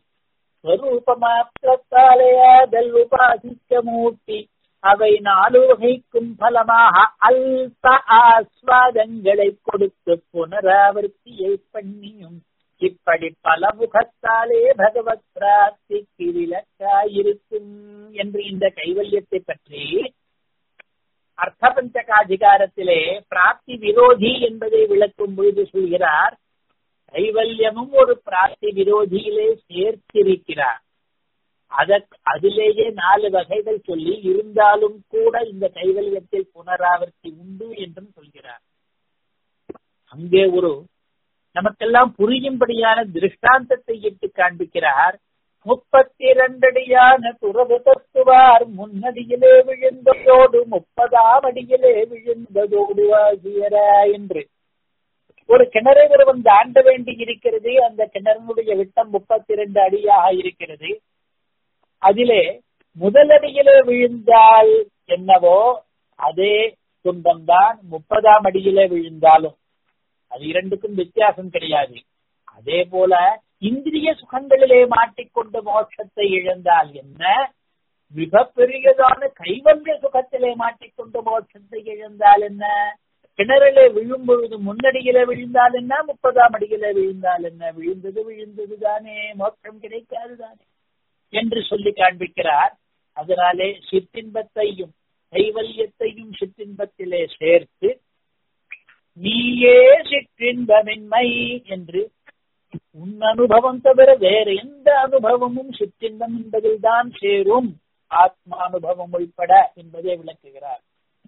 Speaker 1: ஸ்வரூபமாத்திரத்தாலேயாதல் உபாசிக்க மூர்த்தி அவை நாலு வகைக்கும் பலமாக அல்ப ஆஸ்வாதங்களை கொடுத்து புனராவர்த்தியை பண்ணியும் இப்படி பல முகத்தாலே பகவத் பிராப்திக்கு விலக்காயிருக்கும் என்று இந்த கைவல்யத்தை பற்றி அர்த்த பஞ்சகாதிகாரத்திலே பிராப்தி விரோதி என்பதை விளக்கும் பொழுது சொல்கிறார் கைவல்யமும் ஒரு பிராப்தி விரோதியிலே சேர்த்திருக்கிறார் அதற்கு அதிலேயே நாலு வகைகள் சொல்லி இருந்தாலும் கூட இந்த கைவல்யத்தில் புனராவர்த்தி உண்டு என்றும் சொல்கிறார் அங்கே ஒரு நமக்கெல்லாம் புரியும்படியான திருஷ்டாந்தத்தை இட்டு காண்பிக்கிறார் முப்பத்தி இரண்டடியான துறவு தத்துவார் முன்னடியிலே விழுந்ததோடு முப்பதாம் அடியிலே விழுந்ததோடு ஆகியர என்று ஒரு கிணறை ஒருவன் தாண்ட வேண்டி இருக்கிறது அந்த கிணறுடைய விட்டம் முப்பத்தி இரண்டு அடியாக இருக்கிறது அதிலே முதலடியிலே விழுந்தால் என்னவோ அதே துன்பம்தான் முப்பதாம் அடியிலே விழுந்தாலும் அது இரண்டுக்கும் வித்தியாசம் கிடையாது அதே போல இந்திரிய சுகங்களிலே மாட்டிக்கொண்டு மோட்சத்தை இழந்தால் என்ன மிக பெரியதான கைவல்ய சுகத்திலே மாட்டிக்கொண்டு மோட்சத்தை இழந்தால் என்ன கிணறிலே விழும் பொழுது முன்னடியில விழுந்தால் என்ன முப்பதாம் அடியில விழுந்தால் என்ன விழுந்தது விழுந்தது தானே மோட்சம் கிடைக்காது தானே என்று சொல்லி காண்பிக்கிறார் அதனாலே சிற்றின்பத்தையும் கைவல்யத்தையும் சிற்றின்பத்திலே சேர்த்து நீயே சிற்றின்பமின்மை என்று உன் அனுபவம் தவிர வேற எந்த அனுபவமும் சிற்றின்பம் என்பதில் தான் சேரும் ஆத்மானுபவம் உள்பட என்பதை விளக்குகிறார்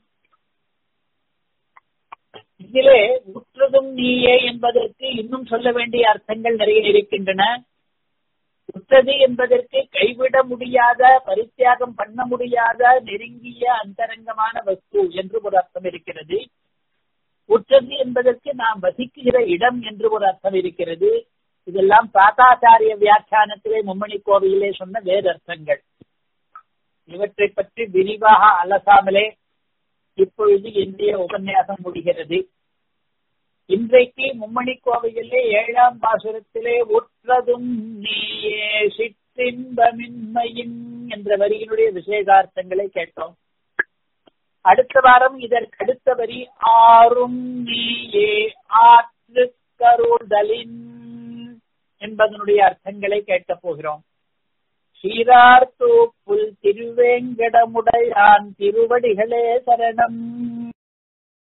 Speaker 1: இதிலே உற்றதும் நீயே என்பதற்கு இன்னும் சொல்ல வேண்டிய அர்த்தங்கள் நிறைய இருக்கின்றன உற்றது என்பதற்கு கைவிட முடியாத பரித்தியாகம் பண்ண முடியாத நெருங்கிய அந்தரங்கமான வஸ்து என்று ஒரு அர்த்தம் இருக்கிறது உற்றது என்பதற்கு நாம் வசிக்குகிற இடம் என்று ஒரு அர்த்தம் இருக்கிறது இதெல்லாம் பிராத்தாச்சாரிய வியாக்கியானத்திலே மும்மணி கோவிலே சொன்ன வேறு அர்த்தங்கள் இவற்றை பற்றி விரிவாக அலசாமலே இப்பொழுது இந்திய உபன்யாசம் முடிகிறது இன்றைக்கு மும்மணி கோவையிலே ஏழாம் பாசுரத்திலே உற்ற சிற்றதும் நீயே சிற்றின்பமின்மையின் என்ற வரியினுடைய விசேஷார்த்தங்களை கேட்டோம் அடுத்த வாரம் இதற்கு அடுத்த வரி ஆறும் நீயே ஆற்று கருதலின் என்பதனுடைய அர்த்தங்களை கேட்கப் போகிறோம் சீரார் தூப்புல் திருவேங்கடமுடையான் திருவடிகளே சரணம்